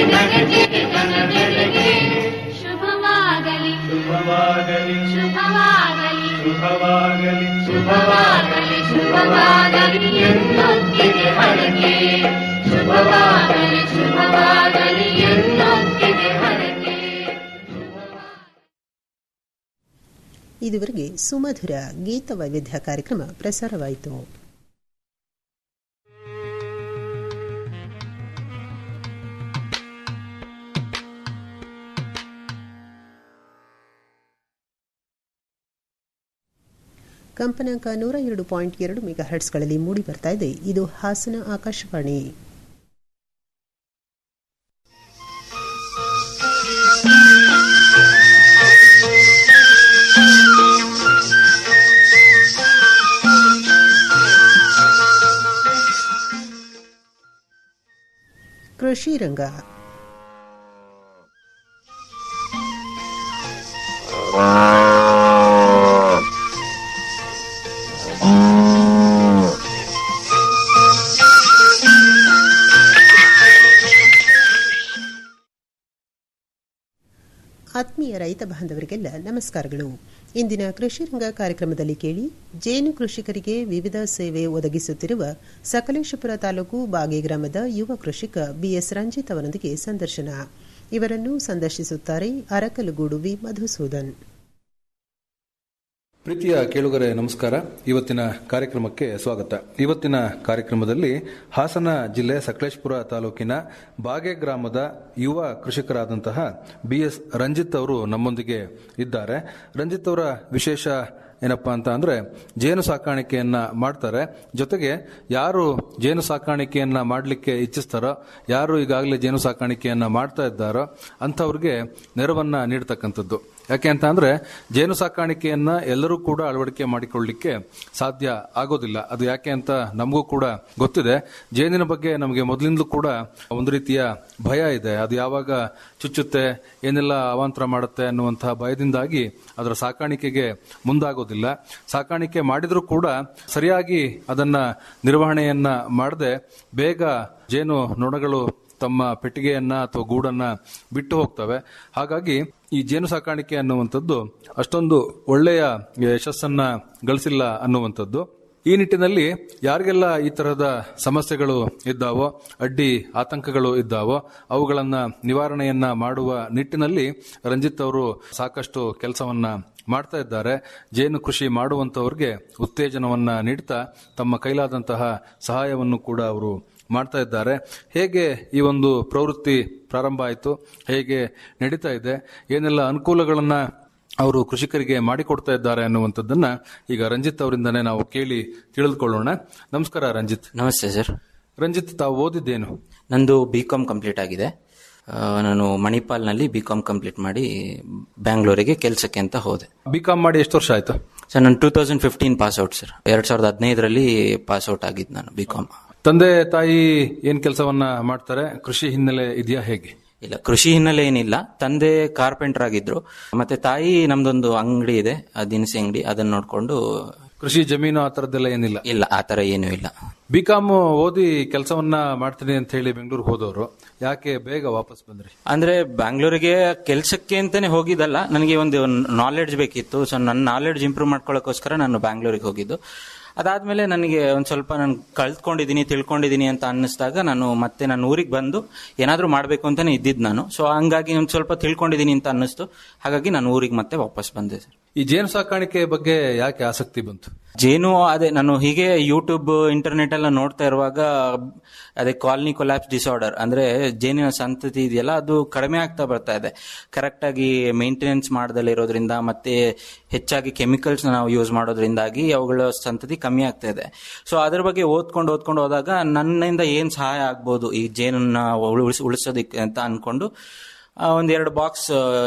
ಗಣತಿಗೆ ಜನಗಳಿಗೆ ಶುಭವಾಗಲಿ ಶುಭವಾಗಲಿ ಶುಭವಾಗಲಿ ಶುಭವಾಗಲಿ ಶುಭವಾಗಲಿ ಶುಭವಾಗಲಿ ಎನ್ನುತ್ತಿದೆ ಹರಕೆ ಶುಭವಾಗಲಿ ಶುಭವಾಗಲಿ ಎನ್ನುತ್ತಿದೆ ಹರಕೆ ಇದುವರೆಗೆ ಸುಮಧುರ ಗೀತ ವೈವಿಧ್ಯ ಕಾರ್ಯಕ್ರಮ ಪ್ರಸಾರವಾಯಿತು ಕಂಪನಾಂಕ ನೂರ ಎರಡು ಪಾಯಿಂಟ್ ಎರಡು ಮೆಗಾ ಹರ್ಟ್ಸ್ಗಳಲ್ಲಿ ಮೂಡಿ ಬರ್ತಾ ಇದೆ ಇದು ಹಾಸನ ಆಕಾಶವಾಣಿ ಕೃಷಿ ರಂಗ ಆತ್ಮೀಯ ರೈತ ಬಾಂಧವರಿಗೆಲ್ಲ ನಮಸ್ಕಾರಗಳು ಇಂದಿನ ಕೃಷಿ ರಂಗ ಕಾರ್ಯಕ್ರಮದಲ್ಲಿ ಕೇಳಿ ಜೇನು ಕೃಷಿಕರಿಗೆ ವಿವಿಧ ಸೇವೆ ಒದಗಿಸುತ್ತಿರುವ ಸಕಲೇಶಪುರ ತಾಲೂಕು ಬಾಗೆ ಗ್ರಾಮದ ಯುವ ಕೃಷಿಕ ಬಿಎಸ್ ರಂಜಿತ್ ಅವರೊಂದಿಗೆ ಸಂದರ್ಶನ ಇವರನ್ನು ಸಂದರ್ಶಿಸುತ್ತಾರೆ ಅರಕಲಗೂಡು ವಿ ಮಧುಸೂದನ್ ಪ್ರೀತಿಯ ಕೇಳುಗರೆ ನಮಸ್ಕಾರ ಇವತ್ತಿನ ಕಾರ್ಯಕ್ರಮಕ್ಕೆ ಸ್ವಾಗತ ಇವತ್ತಿನ ಕಾರ್ಯಕ್ರಮದಲ್ಲಿ ಹಾಸನ ಜಿಲ್ಲೆ ಸಕಲೇಶ್ಪುರ ತಾಲೂಕಿನ ಬಾಗೆ ಗ್ರಾಮದ ಯುವ ಕೃಷಿಕರಾದಂತಹ ಬಿಎಸ್ ರಂಜಿತ್ ಅವರು ನಮ್ಮೊಂದಿಗೆ ಇದ್ದಾರೆ ರಂಜಿತ್ ಅವರ ವಿಶೇಷ ಏನಪ್ಪಾ ಅಂತ ಅಂದ್ರೆ ಜೇನು ಸಾಕಾಣಿಕೆಯನ್ನ ಮಾಡ್ತಾರೆ ಜೊತೆಗೆ ಯಾರು ಜೇನು ಸಾಕಾಣಿಕೆಯನ್ನ ಮಾಡಲಿಕ್ಕೆ ಇಚ್ಛಿಸ್ತಾರೋ ಯಾರು ಈಗಾಗಲೇ ಜೇನು ಸಾಕಾಣಿಕೆಯನ್ನ ಮಾಡ್ತಾ ಇದ್ದಾರೋ ಅಂಥವ್ರಿಗೆ ನೆರವನ್ನ ನೀಡತಕ್ಕಂಥದ್ದು ಯಾಕೆ ಅಂತ ಅಂದ್ರೆ ಜೇನು ಸಾಕಾಣಿಕೆಯನ್ನ ಎಲ್ಲರೂ ಕೂಡ ಅಳವಡಿಕೆ ಮಾಡಿಕೊಳ್ಳಲಿಕ್ಕೆ ಸಾಧ್ಯ ಆಗೋದಿಲ್ಲ ಅದು ಯಾಕೆ ಅಂತ ನಮಗೂ ಕೂಡ ಗೊತ್ತಿದೆ ಜೇನಿನ ಬಗ್ಗೆ ನಮಗೆ ಮೊದಲಿಂದಲೂ ಕೂಡ ಒಂದು ರೀತಿಯ ಭಯ ಇದೆ ಅದು ಯಾವಾಗ ಚುಚ್ಚುತ್ತೆ ಏನೆಲ್ಲ ಅವಾಂತರ ಮಾಡುತ್ತೆ ಅನ್ನುವಂತಹ ಭಯದಿಂದಾಗಿ ಅದರ ಸಾಕಾಣಿಕೆಗೆ ಮುಂದಾಗೋದಿಲ್ಲ ಸಾಕಾಣಿಕೆ ಮಾಡಿದ್ರೂ ಕೂಡ ಸರಿಯಾಗಿ ಅದನ್ನ ನಿರ್ವಹಣೆಯನ್ನ ಮಾಡದೆ ಬೇಗ ಜೇನು ನೊಣಗಳು ತಮ್ಮ ಪೆಟ್ಟಿಗೆಯನ್ನ ಅಥವಾ ಗೂಡನ್ನ ಬಿಟ್ಟು ಹೋಗ್ತವೆ ಹಾಗಾಗಿ ಈ ಜೇನು ಸಾಕಾಣಿಕೆ ಅನ್ನುವಂಥದ್ದು ಅಷ್ಟೊಂದು ಒಳ್ಳೆಯ ಯಶಸ್ಸನ್ನ ಗಳಿಸಿಲ್ಲ ಅನ್ನುವಂಥದ್ದು ಈ ನಿಟ್ಟಿನಲ್ಲಿ ಯಾರಿಗೆಲ್ಲ ಈ ತರಹದ ಸಮಸ್ಯೆಗಳು ಇದ್ದಾವೋ ಅಡ್ಡಿ ಆತಂಕಗಳು ಇದ್ದಾವೋ ಅವುಗಳನ್ನ ನಿವಾರಣೆಯನ್ನ ಮಾಡುವ ನಿಟ್ಟಿನಲ್ಲಿ ರಂಜಿತ್ ಅವರು ಸಾಕಷ್ಟು ಕೆಲಸವನ್ನ ಮಾಡ್ತಾ ಇದ್ದಾರೆ ಜೇನು ಕೃಷಿ ಮಾಡುವಂತವ್ರಿಗೆ ಉತ್ತೇಜನವನ್ನ ನೀಡ್ತಾ ತಮ್ಮ ಕೈಲಾದಂತಹ ಸಹಾಯವನ್ನು ಕೂಡ ಅವರು ಮಾಡ್ತಾ ಇದ್ದಾರೆ ಹೇಗೆ ಈ ಒಂದು ಪ್ರವೃತ್ತಿ ಪ್ರಾರಂಭ ಆಯಿತು ಹೇಗೆ ನಡೀತಾ ಇದೆ ಏನೆಲ್ಲ ಅನುಕೂಲಗಳನ್ನ ಅವರು ಕೃಷಿಕರಿಗೆ ಮಾಡಿಕೊಡ್ತಾ ಇದ್ದಾರೆ ಅನ್ನುವಂಥದ್ದನ್ನ ಈಗ ರಂಜಿತ್ ಅವರಿಂದನೇ ನಾವು ಕೇಳಿ ತಿಳಿದುಕೊಳ್ಳೋಣ ನಮಸ್ಕಾರ ರಂಜಿತ್ ನಮಸ್ತೆ ಸರ್ ರಂಜಿತ್ ತಾವು ಓದಿದ್ದೇನು ನಂದು ಬಿ ಕಾಮ್ ಕಂಪ್ಲೀಟ್ ಆಗಿದೆ ಆ, ನಾನು ಮಣಿಪಾಲ್ನಲ್ಲಿ ಬಿ ಕಾಮ್ ಕಂಪ್ಲೀಟ್ ಮಾಡಿ ಬ್ಯಾಂಗ್ಳೂರಿಗೆ ಕೆಲಸಕ್ಕೆ ಅಂತ ಹೋದೆ ಬಿ ಕಾಮ್ ಮಾಡಿ ಎಷ್ಟು ವರ್ಷ ಆಯ್ತು ಸರ್ ನಾನು two thousand fifteen pass out sir ಎರಡ್ ಸಾವಿರದ ಹದಿನೈದರಲ್ಲಿ ಪಾಸ್ ಔಟ್ ಆಗಿದ್ದು ನಾನು ಬಿ ಕಾಮ್ ತಂದೆ ತಾಯಿ ಏನ್ ಕೆಲಸವನ್ನ ಮಾಡ್ತಾರೆ ಕೃಷಿ ಹಿನ್ನೆಲೆ ಇದೆಯಾ ಹೇಗೆ ಇಲ್ಲ ಕೃಷಿ ಹಿನ್ನೆಲೆ ಏನಿಲ್ಲ ತಂದೆ ಕಾರ್ಪೆಂಟರ್ ಆಗಿದ್ರು ಮತ್ತೆ ತಾಯಿ ನಮ್ದೊಂದು ಅಂಗಡಿ ಇದೆ ಆ ದಿನಸಿ ಅಂಗಡಿ ಅದನ್ನ ನೋಡ್ಕೊಂಡು ಕೃಷಿ ಜಮೀನು ಆ ತರದ್ದೆಲ್ಲ ಏನಿಲ್ಲ ಇಲ್ಲ ಆ ತರ ಏನೂ ಇಲ್ಲ ಬಿ ಕಾಮ್ ಓದಿ ಕೆಲಸವನ್ನ ಮಾಡ್ತೀನಿ ಅಂತ ಹೇಳಿ ಬೆಂಗಳೂರಿಗೆ ಹೋದವರು ಯಾಕೆ ಬೇಗ ವಾಪಸ್ ಬಂದ್ರಿ ಅಂದ್ರೆ ಬ್ಯಾಂಗ್ಳೂರಿಗೆ ಕೆಲ್ಸಕ್ಕೆ ಅಂತಾನೆ ಹೋಗಿದ್ದಲ್ಲ ನನಗೆ ಒಂದು ನಾಲೆಡ್ಜ್ ಬೇಕಿತ್ತು ಸೊ ನನ್ನ ನಾಲೆಡ್ಜ್ ಇಂಪ್ರೂವ್ ಮಾಡ್ಕೊಳ್ಳೋಕ್ಕೋಸ್ಕರ ನಾನು ಬ್ಯಾಂಗ್ಳೂರಿಗೆ ಹೋಗಿದ್ದು ಅದಾದ್ಮೇಲೆ ನನಗೆ ಒಂದ್ ಸ್ವಲ್ಪ ನಾನು ಕಳ್ತ್ಕೊಂಡಿದ್ದೀನಿ ತಿಳ್ಕೊಂಡಿದ್ದೀನಿ ಅಂತ ಅನ್ನಿಸ್ದಾಗ ನಾನು ಮತ್ತೆ ನಾನು ಊರಿಗೆ ಬಂದು ಏನಾದ್ರೂ ಮಾಡ್ಬೇಕು ಅಂತಾನೆ ಇದ್ದಿದ್ದು ನಾನು ಸೊ ಹಂಗಾಗಿ ಒಂದ್ ಸ್ವಲ್ಪ ತಿಳ್ಕೊಂಡಿದ್ದೀನಿ ಅಂತ ಅನ್ನಿಸ್ತು ಹಾಗಾಗಿ ನಾನು ಊರಿಗೆ ಮತ್ತೆ ವಾಪಸ್ ಬಂದೆ ಸರ್ ಈ ಜೇನು ಸಾಕಾಣಿಕೆ ಬಗ್ಗೆ ಯಾಕೆ ಆಸಕ್ತಿ ಬಂತು ಜೇನು ಅದೇ ನಾನು ಹೀಗೆ ಯೂಟ್ಯೂಬ್ ಇಂಟರ್ನೆಟ್ ಎಲ್ಲ ನೋಡ್ತಾ ಇರುವಾಗ ಅದೇ ಕಾಲನಿ ಕೊಲ್ಯಾಪ್ಸ್ ಡಿಸಾರ್ಡರ್ ಅಂದ್ರೆ ಜೇನಿನ ಸಂತತಿ ಇದೆಯಲ್ಲ ಅದು ಕಡಿಮೆ ಆಗ್ತಾ ಬರ್ತಾ ಇದೆ ಕರೆಕ್ಟ್ ಆಗಿ ಮೇಂಟೆನೆನ್ಸ್ ಮಾಡದಲ್ಲೇ ಇರೋದ್ರಿಂದ ಮತ್ತೆ ಹೆಚ್ಚಾಗಿ ಕೆಮಿಕಲ್ಸ್ ನಾವು ಯೂಸ್ ಮಾಡೋದ್ರಿಂದಾಗಿ ಅವುಗಳ ಸಂತತಿ ಕಮ್ಮಿ ಆಗ್ತಾ ಇದೆ ಸೊ ಅದ್ರ ಬಗ್ಗೆ ಓದ್ಕೊಂಡು ಓದ್ಕೊಂಡು ಹೋದಾಗ ನನ್ನಿಂದ ಏನ್ ಸಹಾಯ ಆಗ್ಬೋದು ಈ ಜೇನನ್ನ ಉಳಿಸ್ ಉಳಿಸೋದಕ್ಕೆ ಅಂತ ಅನ್ಕೊಂಡು ಆ, ಒಂದೆರಡು ಬಾಕ್ಸ್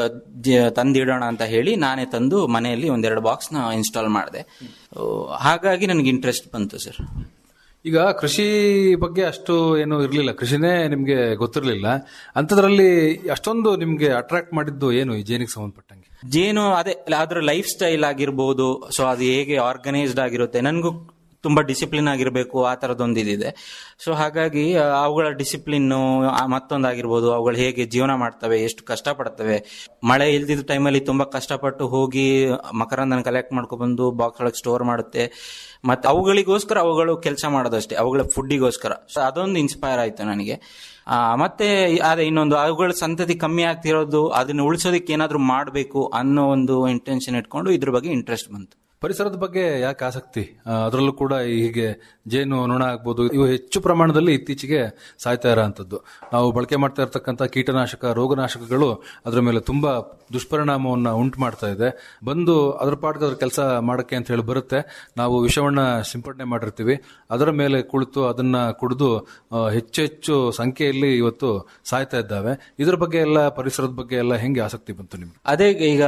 ತಂದಿಡೋಣ ಅಂತ ಹೇಳಿ ನಾನೇ ತಂದು ಮನೆಯಲ್ಲಿ ಒಂದೆರಡು ಬಾಕ್ಸ್ ನ ಇನ್ಸ್ಟಾಲ್ ಮಾಡಿದೆ ಹಾಗಾಗಿ ನನಗೆ ಇಂಟ್ರೆಸ್ಟ್ ಬಂತು ಸರ್ ಈಗ ಕೃಷಿ ಬಗ್ಗೆ ಅಷ್ಟು ಏನು ಇರಲಿಲ್ಲ ಕೃಷಿನೇ ನಿಮ್ಗೆ ಗೊತ್ತಿರಲಿಲ್ಲ ಅಂಥದ್ರಲ್ಲಿ ಅಷ್ಟೊಂದು ನಿಮ್ಗೆ ಅಟ್ರಾಕ್ಟ್ ಮಾಡಿದ್ದು ಏನು ಈ ಜೇನಿಗೆ ಸಂಬಂಧಪಟ್ಟಂಗೆ ಜೇನು ಅದೇ ಅದ್ರ ಲೈಫ್ ಸ್ಟೈಲ್ ಆಗಿರ್ಬೋದು ಸೊ ಅದು ಹೇಗೆ ಆರ್ಗನೈಸ್ಡ್ ಆಗಿರುತ್ತೆ ನನಗೂ ತುಂಬಾ ಡಿಸಿಪ್ಲಿನ್ ಆಗಿರಬೇಕು ಆ ತರದೊಂದು ಇದಿದೆ ಸೊ ಹಾಗಾಗಿ ಆ, ಅವುಗಳ ಡಿಸಿಪ್ಲಿನ್ ಮತ್ತೊಂದಾಗಿರ್ಬೋದು ಅವುಗಳು ಹೇಗೆ ಜೀವನ ಮಾಡ್ತವೆ ಎಷ್ಟು ಕಷ್ಟಪಡ್ತವೆ ಮಳೆ ಇಲ್ದಿದ್ದ ಟೈಮಲ್ಲಿ ತುಂಬಾ ಕಷ್ಟಪಟ್ಟು ಹೋಗಿ ಮಕರಂದನ ಕಲೆಕ್ಟ್ ಮಾಡ್ಕೊಬಂದು ಬಾಕ್ಸ್ ಒಳಗೆ ಸ್ಟೋರ್ ಮಾಡುತ್ತೆ ಮತ್ತೆ ಅವುಗಳಿಗೋಸ್ಕರ ಅವುಗಳು ಕೆಲಸ ಮಾಡೋದಷ್ಟೇ ಅವುಗಳ ಫುಡ್ಡಿಗೋಸ್ಕರ ಸೊ ಅದೊಂದು ಇನ್ಸ್ಪೈರ್ ಆಯ್ತು ನನಗೆ ಆ, ಮತ್ತೆ ಅದೇ ಇನ್ನೊಂದು ಅವುಗಳ ಸಂತತಿ ಕಮ್ಮಿ ಆಗ್ತಿರೋದು ಅದನ್ನ ಉಳಿಸೋದಕ್ಕೆ ಏನಾದ್ರೂ ಮಾಡಬೇಕು ಅನ್ನೋ ಒಂದು ಇಂಟೆನ್ಷನ್ ಇಟ್ಕೊಂಡು ಇದ್ರ ಬಗ್ಗೆ ಇಂಟ್ರೆಸ್ಟ್ ಬಂತು ಪರಿಸರದ ಬಗ್ಗೆ ಯಾಕೆ ಆಸಕ್ತಿ ಆ, ಅದರಲ್ಲೂ ಕೂಡ ಹೀಗೆ ಜೇನು ನೊಣ ಆಗ್ಬೋದು ಇವು ಹೆಚ್ಚು ಪ್ರಮಾಣದಲ್ಲಿ ಇತ್ತೀಚೆಗೆ ಸಾಯ್ತಾ ಇರೋಂಥದ್ದು ನಾವು ಬಳಕೆ ಮಾಡ್ತಾ ಇರತಕ್ಕಂಥ ಕೀಟನಾಶಕ ರೋಗನಾಶಕಗಳು ಅದರ ಮೇಲೆ ತುಂಬಾ ದುಷ್ಪರಿಣಾಮವನ್ನು ಉಂಟು ಮಾಡ್ತಾ ಇದೆ ಬಂದು ಅದ್ರ ಪಾಟ್ಗೆ ಅದ್ರ ಕೆಲಸ ಮಾಡಕ್ಕೆ ಅಂತ ಹೇಳಿ ಬರುತ್ತೆ ನಾವು ವಿಷವನ್ನ ಸಿಂಪಡಣೆ ಮಾಡಿರ್ತೀವಿ ಅದರ ಮೇಲೆ ಕುಳಿತು ಅದನ್ನ ಕುಡಿದು ಆ, ಹೆಚ್ಚು ಹೆಚ್ಚು ಸಂಖ್ಯೆಯಲ್ಲಿ ಇವತ್ತು ಸಾಯ್ತಾ ಇದ್ದಾವೆ ಇದ್ರ ಬಗ್ಗೆ ಎಲ್ಲ ಪರಿಸರದ ಬಗ್ಗೆ ಎಲ್ಲ ಹೆಂಗೆ ಆಸಕ್ತಿ ಬಂತು ನಿಮ್ಗೆ ಅದೇ ಈಗ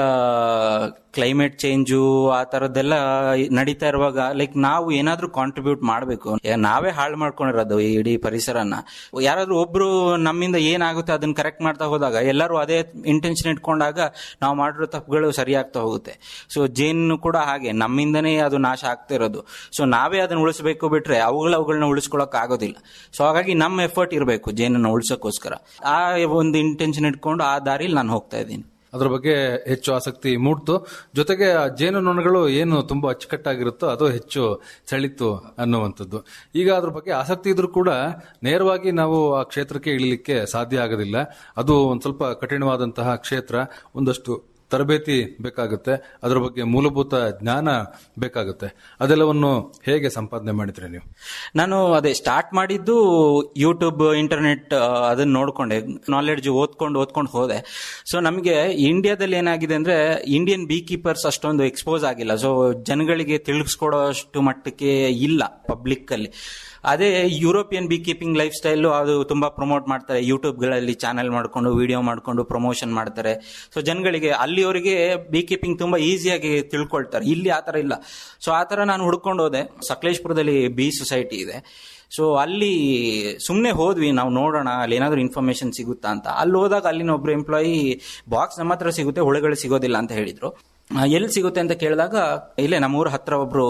ಕ್ಲೈಮೇಟ್ ಚೇಂಜು ಆ ತರದ್ದೆಲ್ಲ ನಡೀತಾ ಇರುವಾಗ ಲೈಕ್ ನಾವು ಏನಾದ್ರೂ ಕಾಂಟ್ರಿಬ್ಯೂಟ್ ಮಾಡಬೇಕು ನಾವೇ ಹಾಳು ಮಾಡ್ಕೊಂಡಿರೋದು ಈ ಇಡೀ ಪರಿಸರನ ಯಾರಾದ್ರೂ ಒಬ್ರು ನಮ್ಮಿಂದ ಏನಾಗುತ್ತೆ ಅದನ್ನ ಕರೆಕ್ಟ್ ಮಾಡ್ತಾ ಹೋದಾಗ ಎಲ್ಲರೂ ಅದೇ ಇಂಟೆನ್ಷನ್ ಇಟ್ಕೊಂಡಾಗ ನಾವು ಮಾಡಿರೋ ತಪ್ಪುಗಳು ಸರಿಯಾಗ್ತಾ ಹೋಗುತ್ತೆ ಸೊ ಜೇನು ಕೂಡ ಹಾಗೆ ನಮ್ಮಿಂದನೇ ಅದು ನಾಶ ಆಗ್ತಾ ಇರೋದು ಸೊ ನಾವೇ ಅದನ್ನ ಉಳಿಸಬೇಕು ಬಿಟ್ರೆ ಅವುಗಳ ಅವುಗಳನ್ನ ಉಳಿಸ್ಕೊಳಕ್ ಆಗೋದಿಲ್ಲ ಸೊ ಹಾಗಾಗಿ ನಮ್ಮ ಎಫರ್ಟ್ ಇರಬೇಕು ಜೇನನ್ನ ಉಳಿಸೋಕ್ಕೋಸ್ಕರ ಆ ಒಂದು ಇಂಟೆನ್ಷನ್ ಇಟ್ಕೊಂಡು ಆ ದಾರಿಲಿ ನಾನು ಹೋಗ್ತಾ ಇದ್ದೀನಿ ಅದ್ರ ಬಗ್ಗೆ ಹೆಚ್ಚು ಆಸಕ್ತಿ ಮೂಡ್ತು ಜೊತೆಗೆ ಆ ಜೇನು ನೊಣಗಳು ಏನು ತುಂಬಾ ಅಚ್ಚುಕಟ್ಟಾಗಿರುತ್ತೋ ಅದು ಹೆಚ್ಚು ಸೆಳಿತು ಅನ್ನುವಂಥದ್ದು ಈಗ ಅದ್ರ ಬಗ್ಗೆ ಆಸಕ್ತಿ ಇದ್ರೂ ಕೂಡ ನೇರವಾಗಿ ನಾವು ಆ ಕ್ಷೇತ್ರಕ್ಕೆ ಇಳಿಲಿಕ್ಕೆ ಸಾಧ್ಯ ಆಗೋದಿಲ್ಲ ಅದು ಒಂದ್ ಸ್ವಲ್ಪ ಕಠಿಣವಾದಂತಹ ಕ್ಷೇತ್ರ ಒಂದಷ್ಟು ತರಬೇತಿ ಬೇಕಾಗುತ್ತೆ ಅದರ ಬಗ್ಗೆ ಮೂಲಭೂತ ಜ್ಞಾನ ಬೇಕಾಗುತ್ತೆ ಅದೆಲ್ಲವನ್ನು ಹೇಗೆ ಸಂಪಾದನೆ ಮಾಡಿದ್ರಿ ನೀವು ನಾನು ಅದೇ ಸ್ಟಾರ್ಟ್ ಮಾಡಿದ್ದು ಯೂಟ್ಯೂಬ್ ಇಂಟರ್ನೆಟ್ ಅದನ್ನ ನೋಡ್ಕೊಂಡೆ ನಾಲೆಡ್ಜ್ ಓದ್ಕೊಂಡು ಓದ್ಕೊಂಡು ಹೋದೆ ಸೊ ನಮಗೆ ಇಂಡಿಯಾದಲ್ಲಿ ಏನಾಗಿದೆ ಅಂದ್ರೆ ಇಂಡಿಯನ್ ಬೀ ಕೀಪರ್ಸ್ ಅಷ್ಟೊಂದು ಎಕ್ಸ್ಪೋಸ್ ಆಗಿಲ್ಲ ಸೊ ಜನಗಳಿಗೆ ತಿಳಿಸ್ಕೊಡೋ ಅಷ್ಟು ಮಟ್ಟಕ್ಕೆ ಇಲ್ಲ ಪಬ್ಲಿಕ್ ಅಲ್ಲಿ ಅದೇ European beekeeping lifestyle ಅದು ತುಂಬಾ ಪ್ರಮೋಟ್ ಮಾಡ್ತಾರೆ ಯೂಟ್ಯೂಬ್ ಗಳಲ್ಲಿ ಚಾನೆಲ್ ಮಾಡ್ಕೊಂಡು ವಿಡಿಯೋ ಮಾಡ್ಕೊಂಡು ಪ್ರಮೋಷನ್ ಮಾಡ್ತಾರೆ ಸೊ ಜನಗಳಿಗೆ ಅಲ್ಲಿಯವರಿಗೆ ಬಿ ಕೀಪಿಂಗ್ ತುಂಬಾ ಈಸಿಯಾಗಿ ತಿಳ್ಕೊಳ್ತಾರೆ ಇಲ್ಲಿ ಆತರ ಇಲ್ಲ ಸೊ ಆತರ ನಾನು ಹುಡ್ಕೊಂಡು ಹೋದೆ ಸಕಲೇಶ್ಪುರದಲ್ಲಿ ಬಿ ಸೊಸೈಟಿ ಇದೆ ಸೊ ಅಲ್ಲಿ ಸುಮ್ಮನೆ ಹೋದ್ವಿ ನಾವು ನೋಡೋಣ ಅಲ್ಲಿ ಏನಾದರೂ ಇನ್ಫಾರ್ಮೇಶನ್ ಸಿಗುತ್ತಾ ಅಂತ ಅಲ್ಲಿ ಹೋದಾಗ ಅಲ್ಲಿನ ಒಬ್ರು ಎಂಪ್ಲಾಯಿ ಬಾಕ್ಸ್ ನಮ್ಮ ಹತ್ರ ಸಿಗುತ್ತೆ ಹುಳುಗಳು ಸಿಗೋದಿಲ್ಲ ಅಂತ ಹೇಳಿದ್ರು ಆ, ಎಲ್ಲಿ ಸಿಗುತ್ತೆ ಅಂತ ಕೇಳಿದಾಗ ಇಲ್ಲೇ ನಮ್ಮೂರ ಹತ್ರ ಒಬ್ರು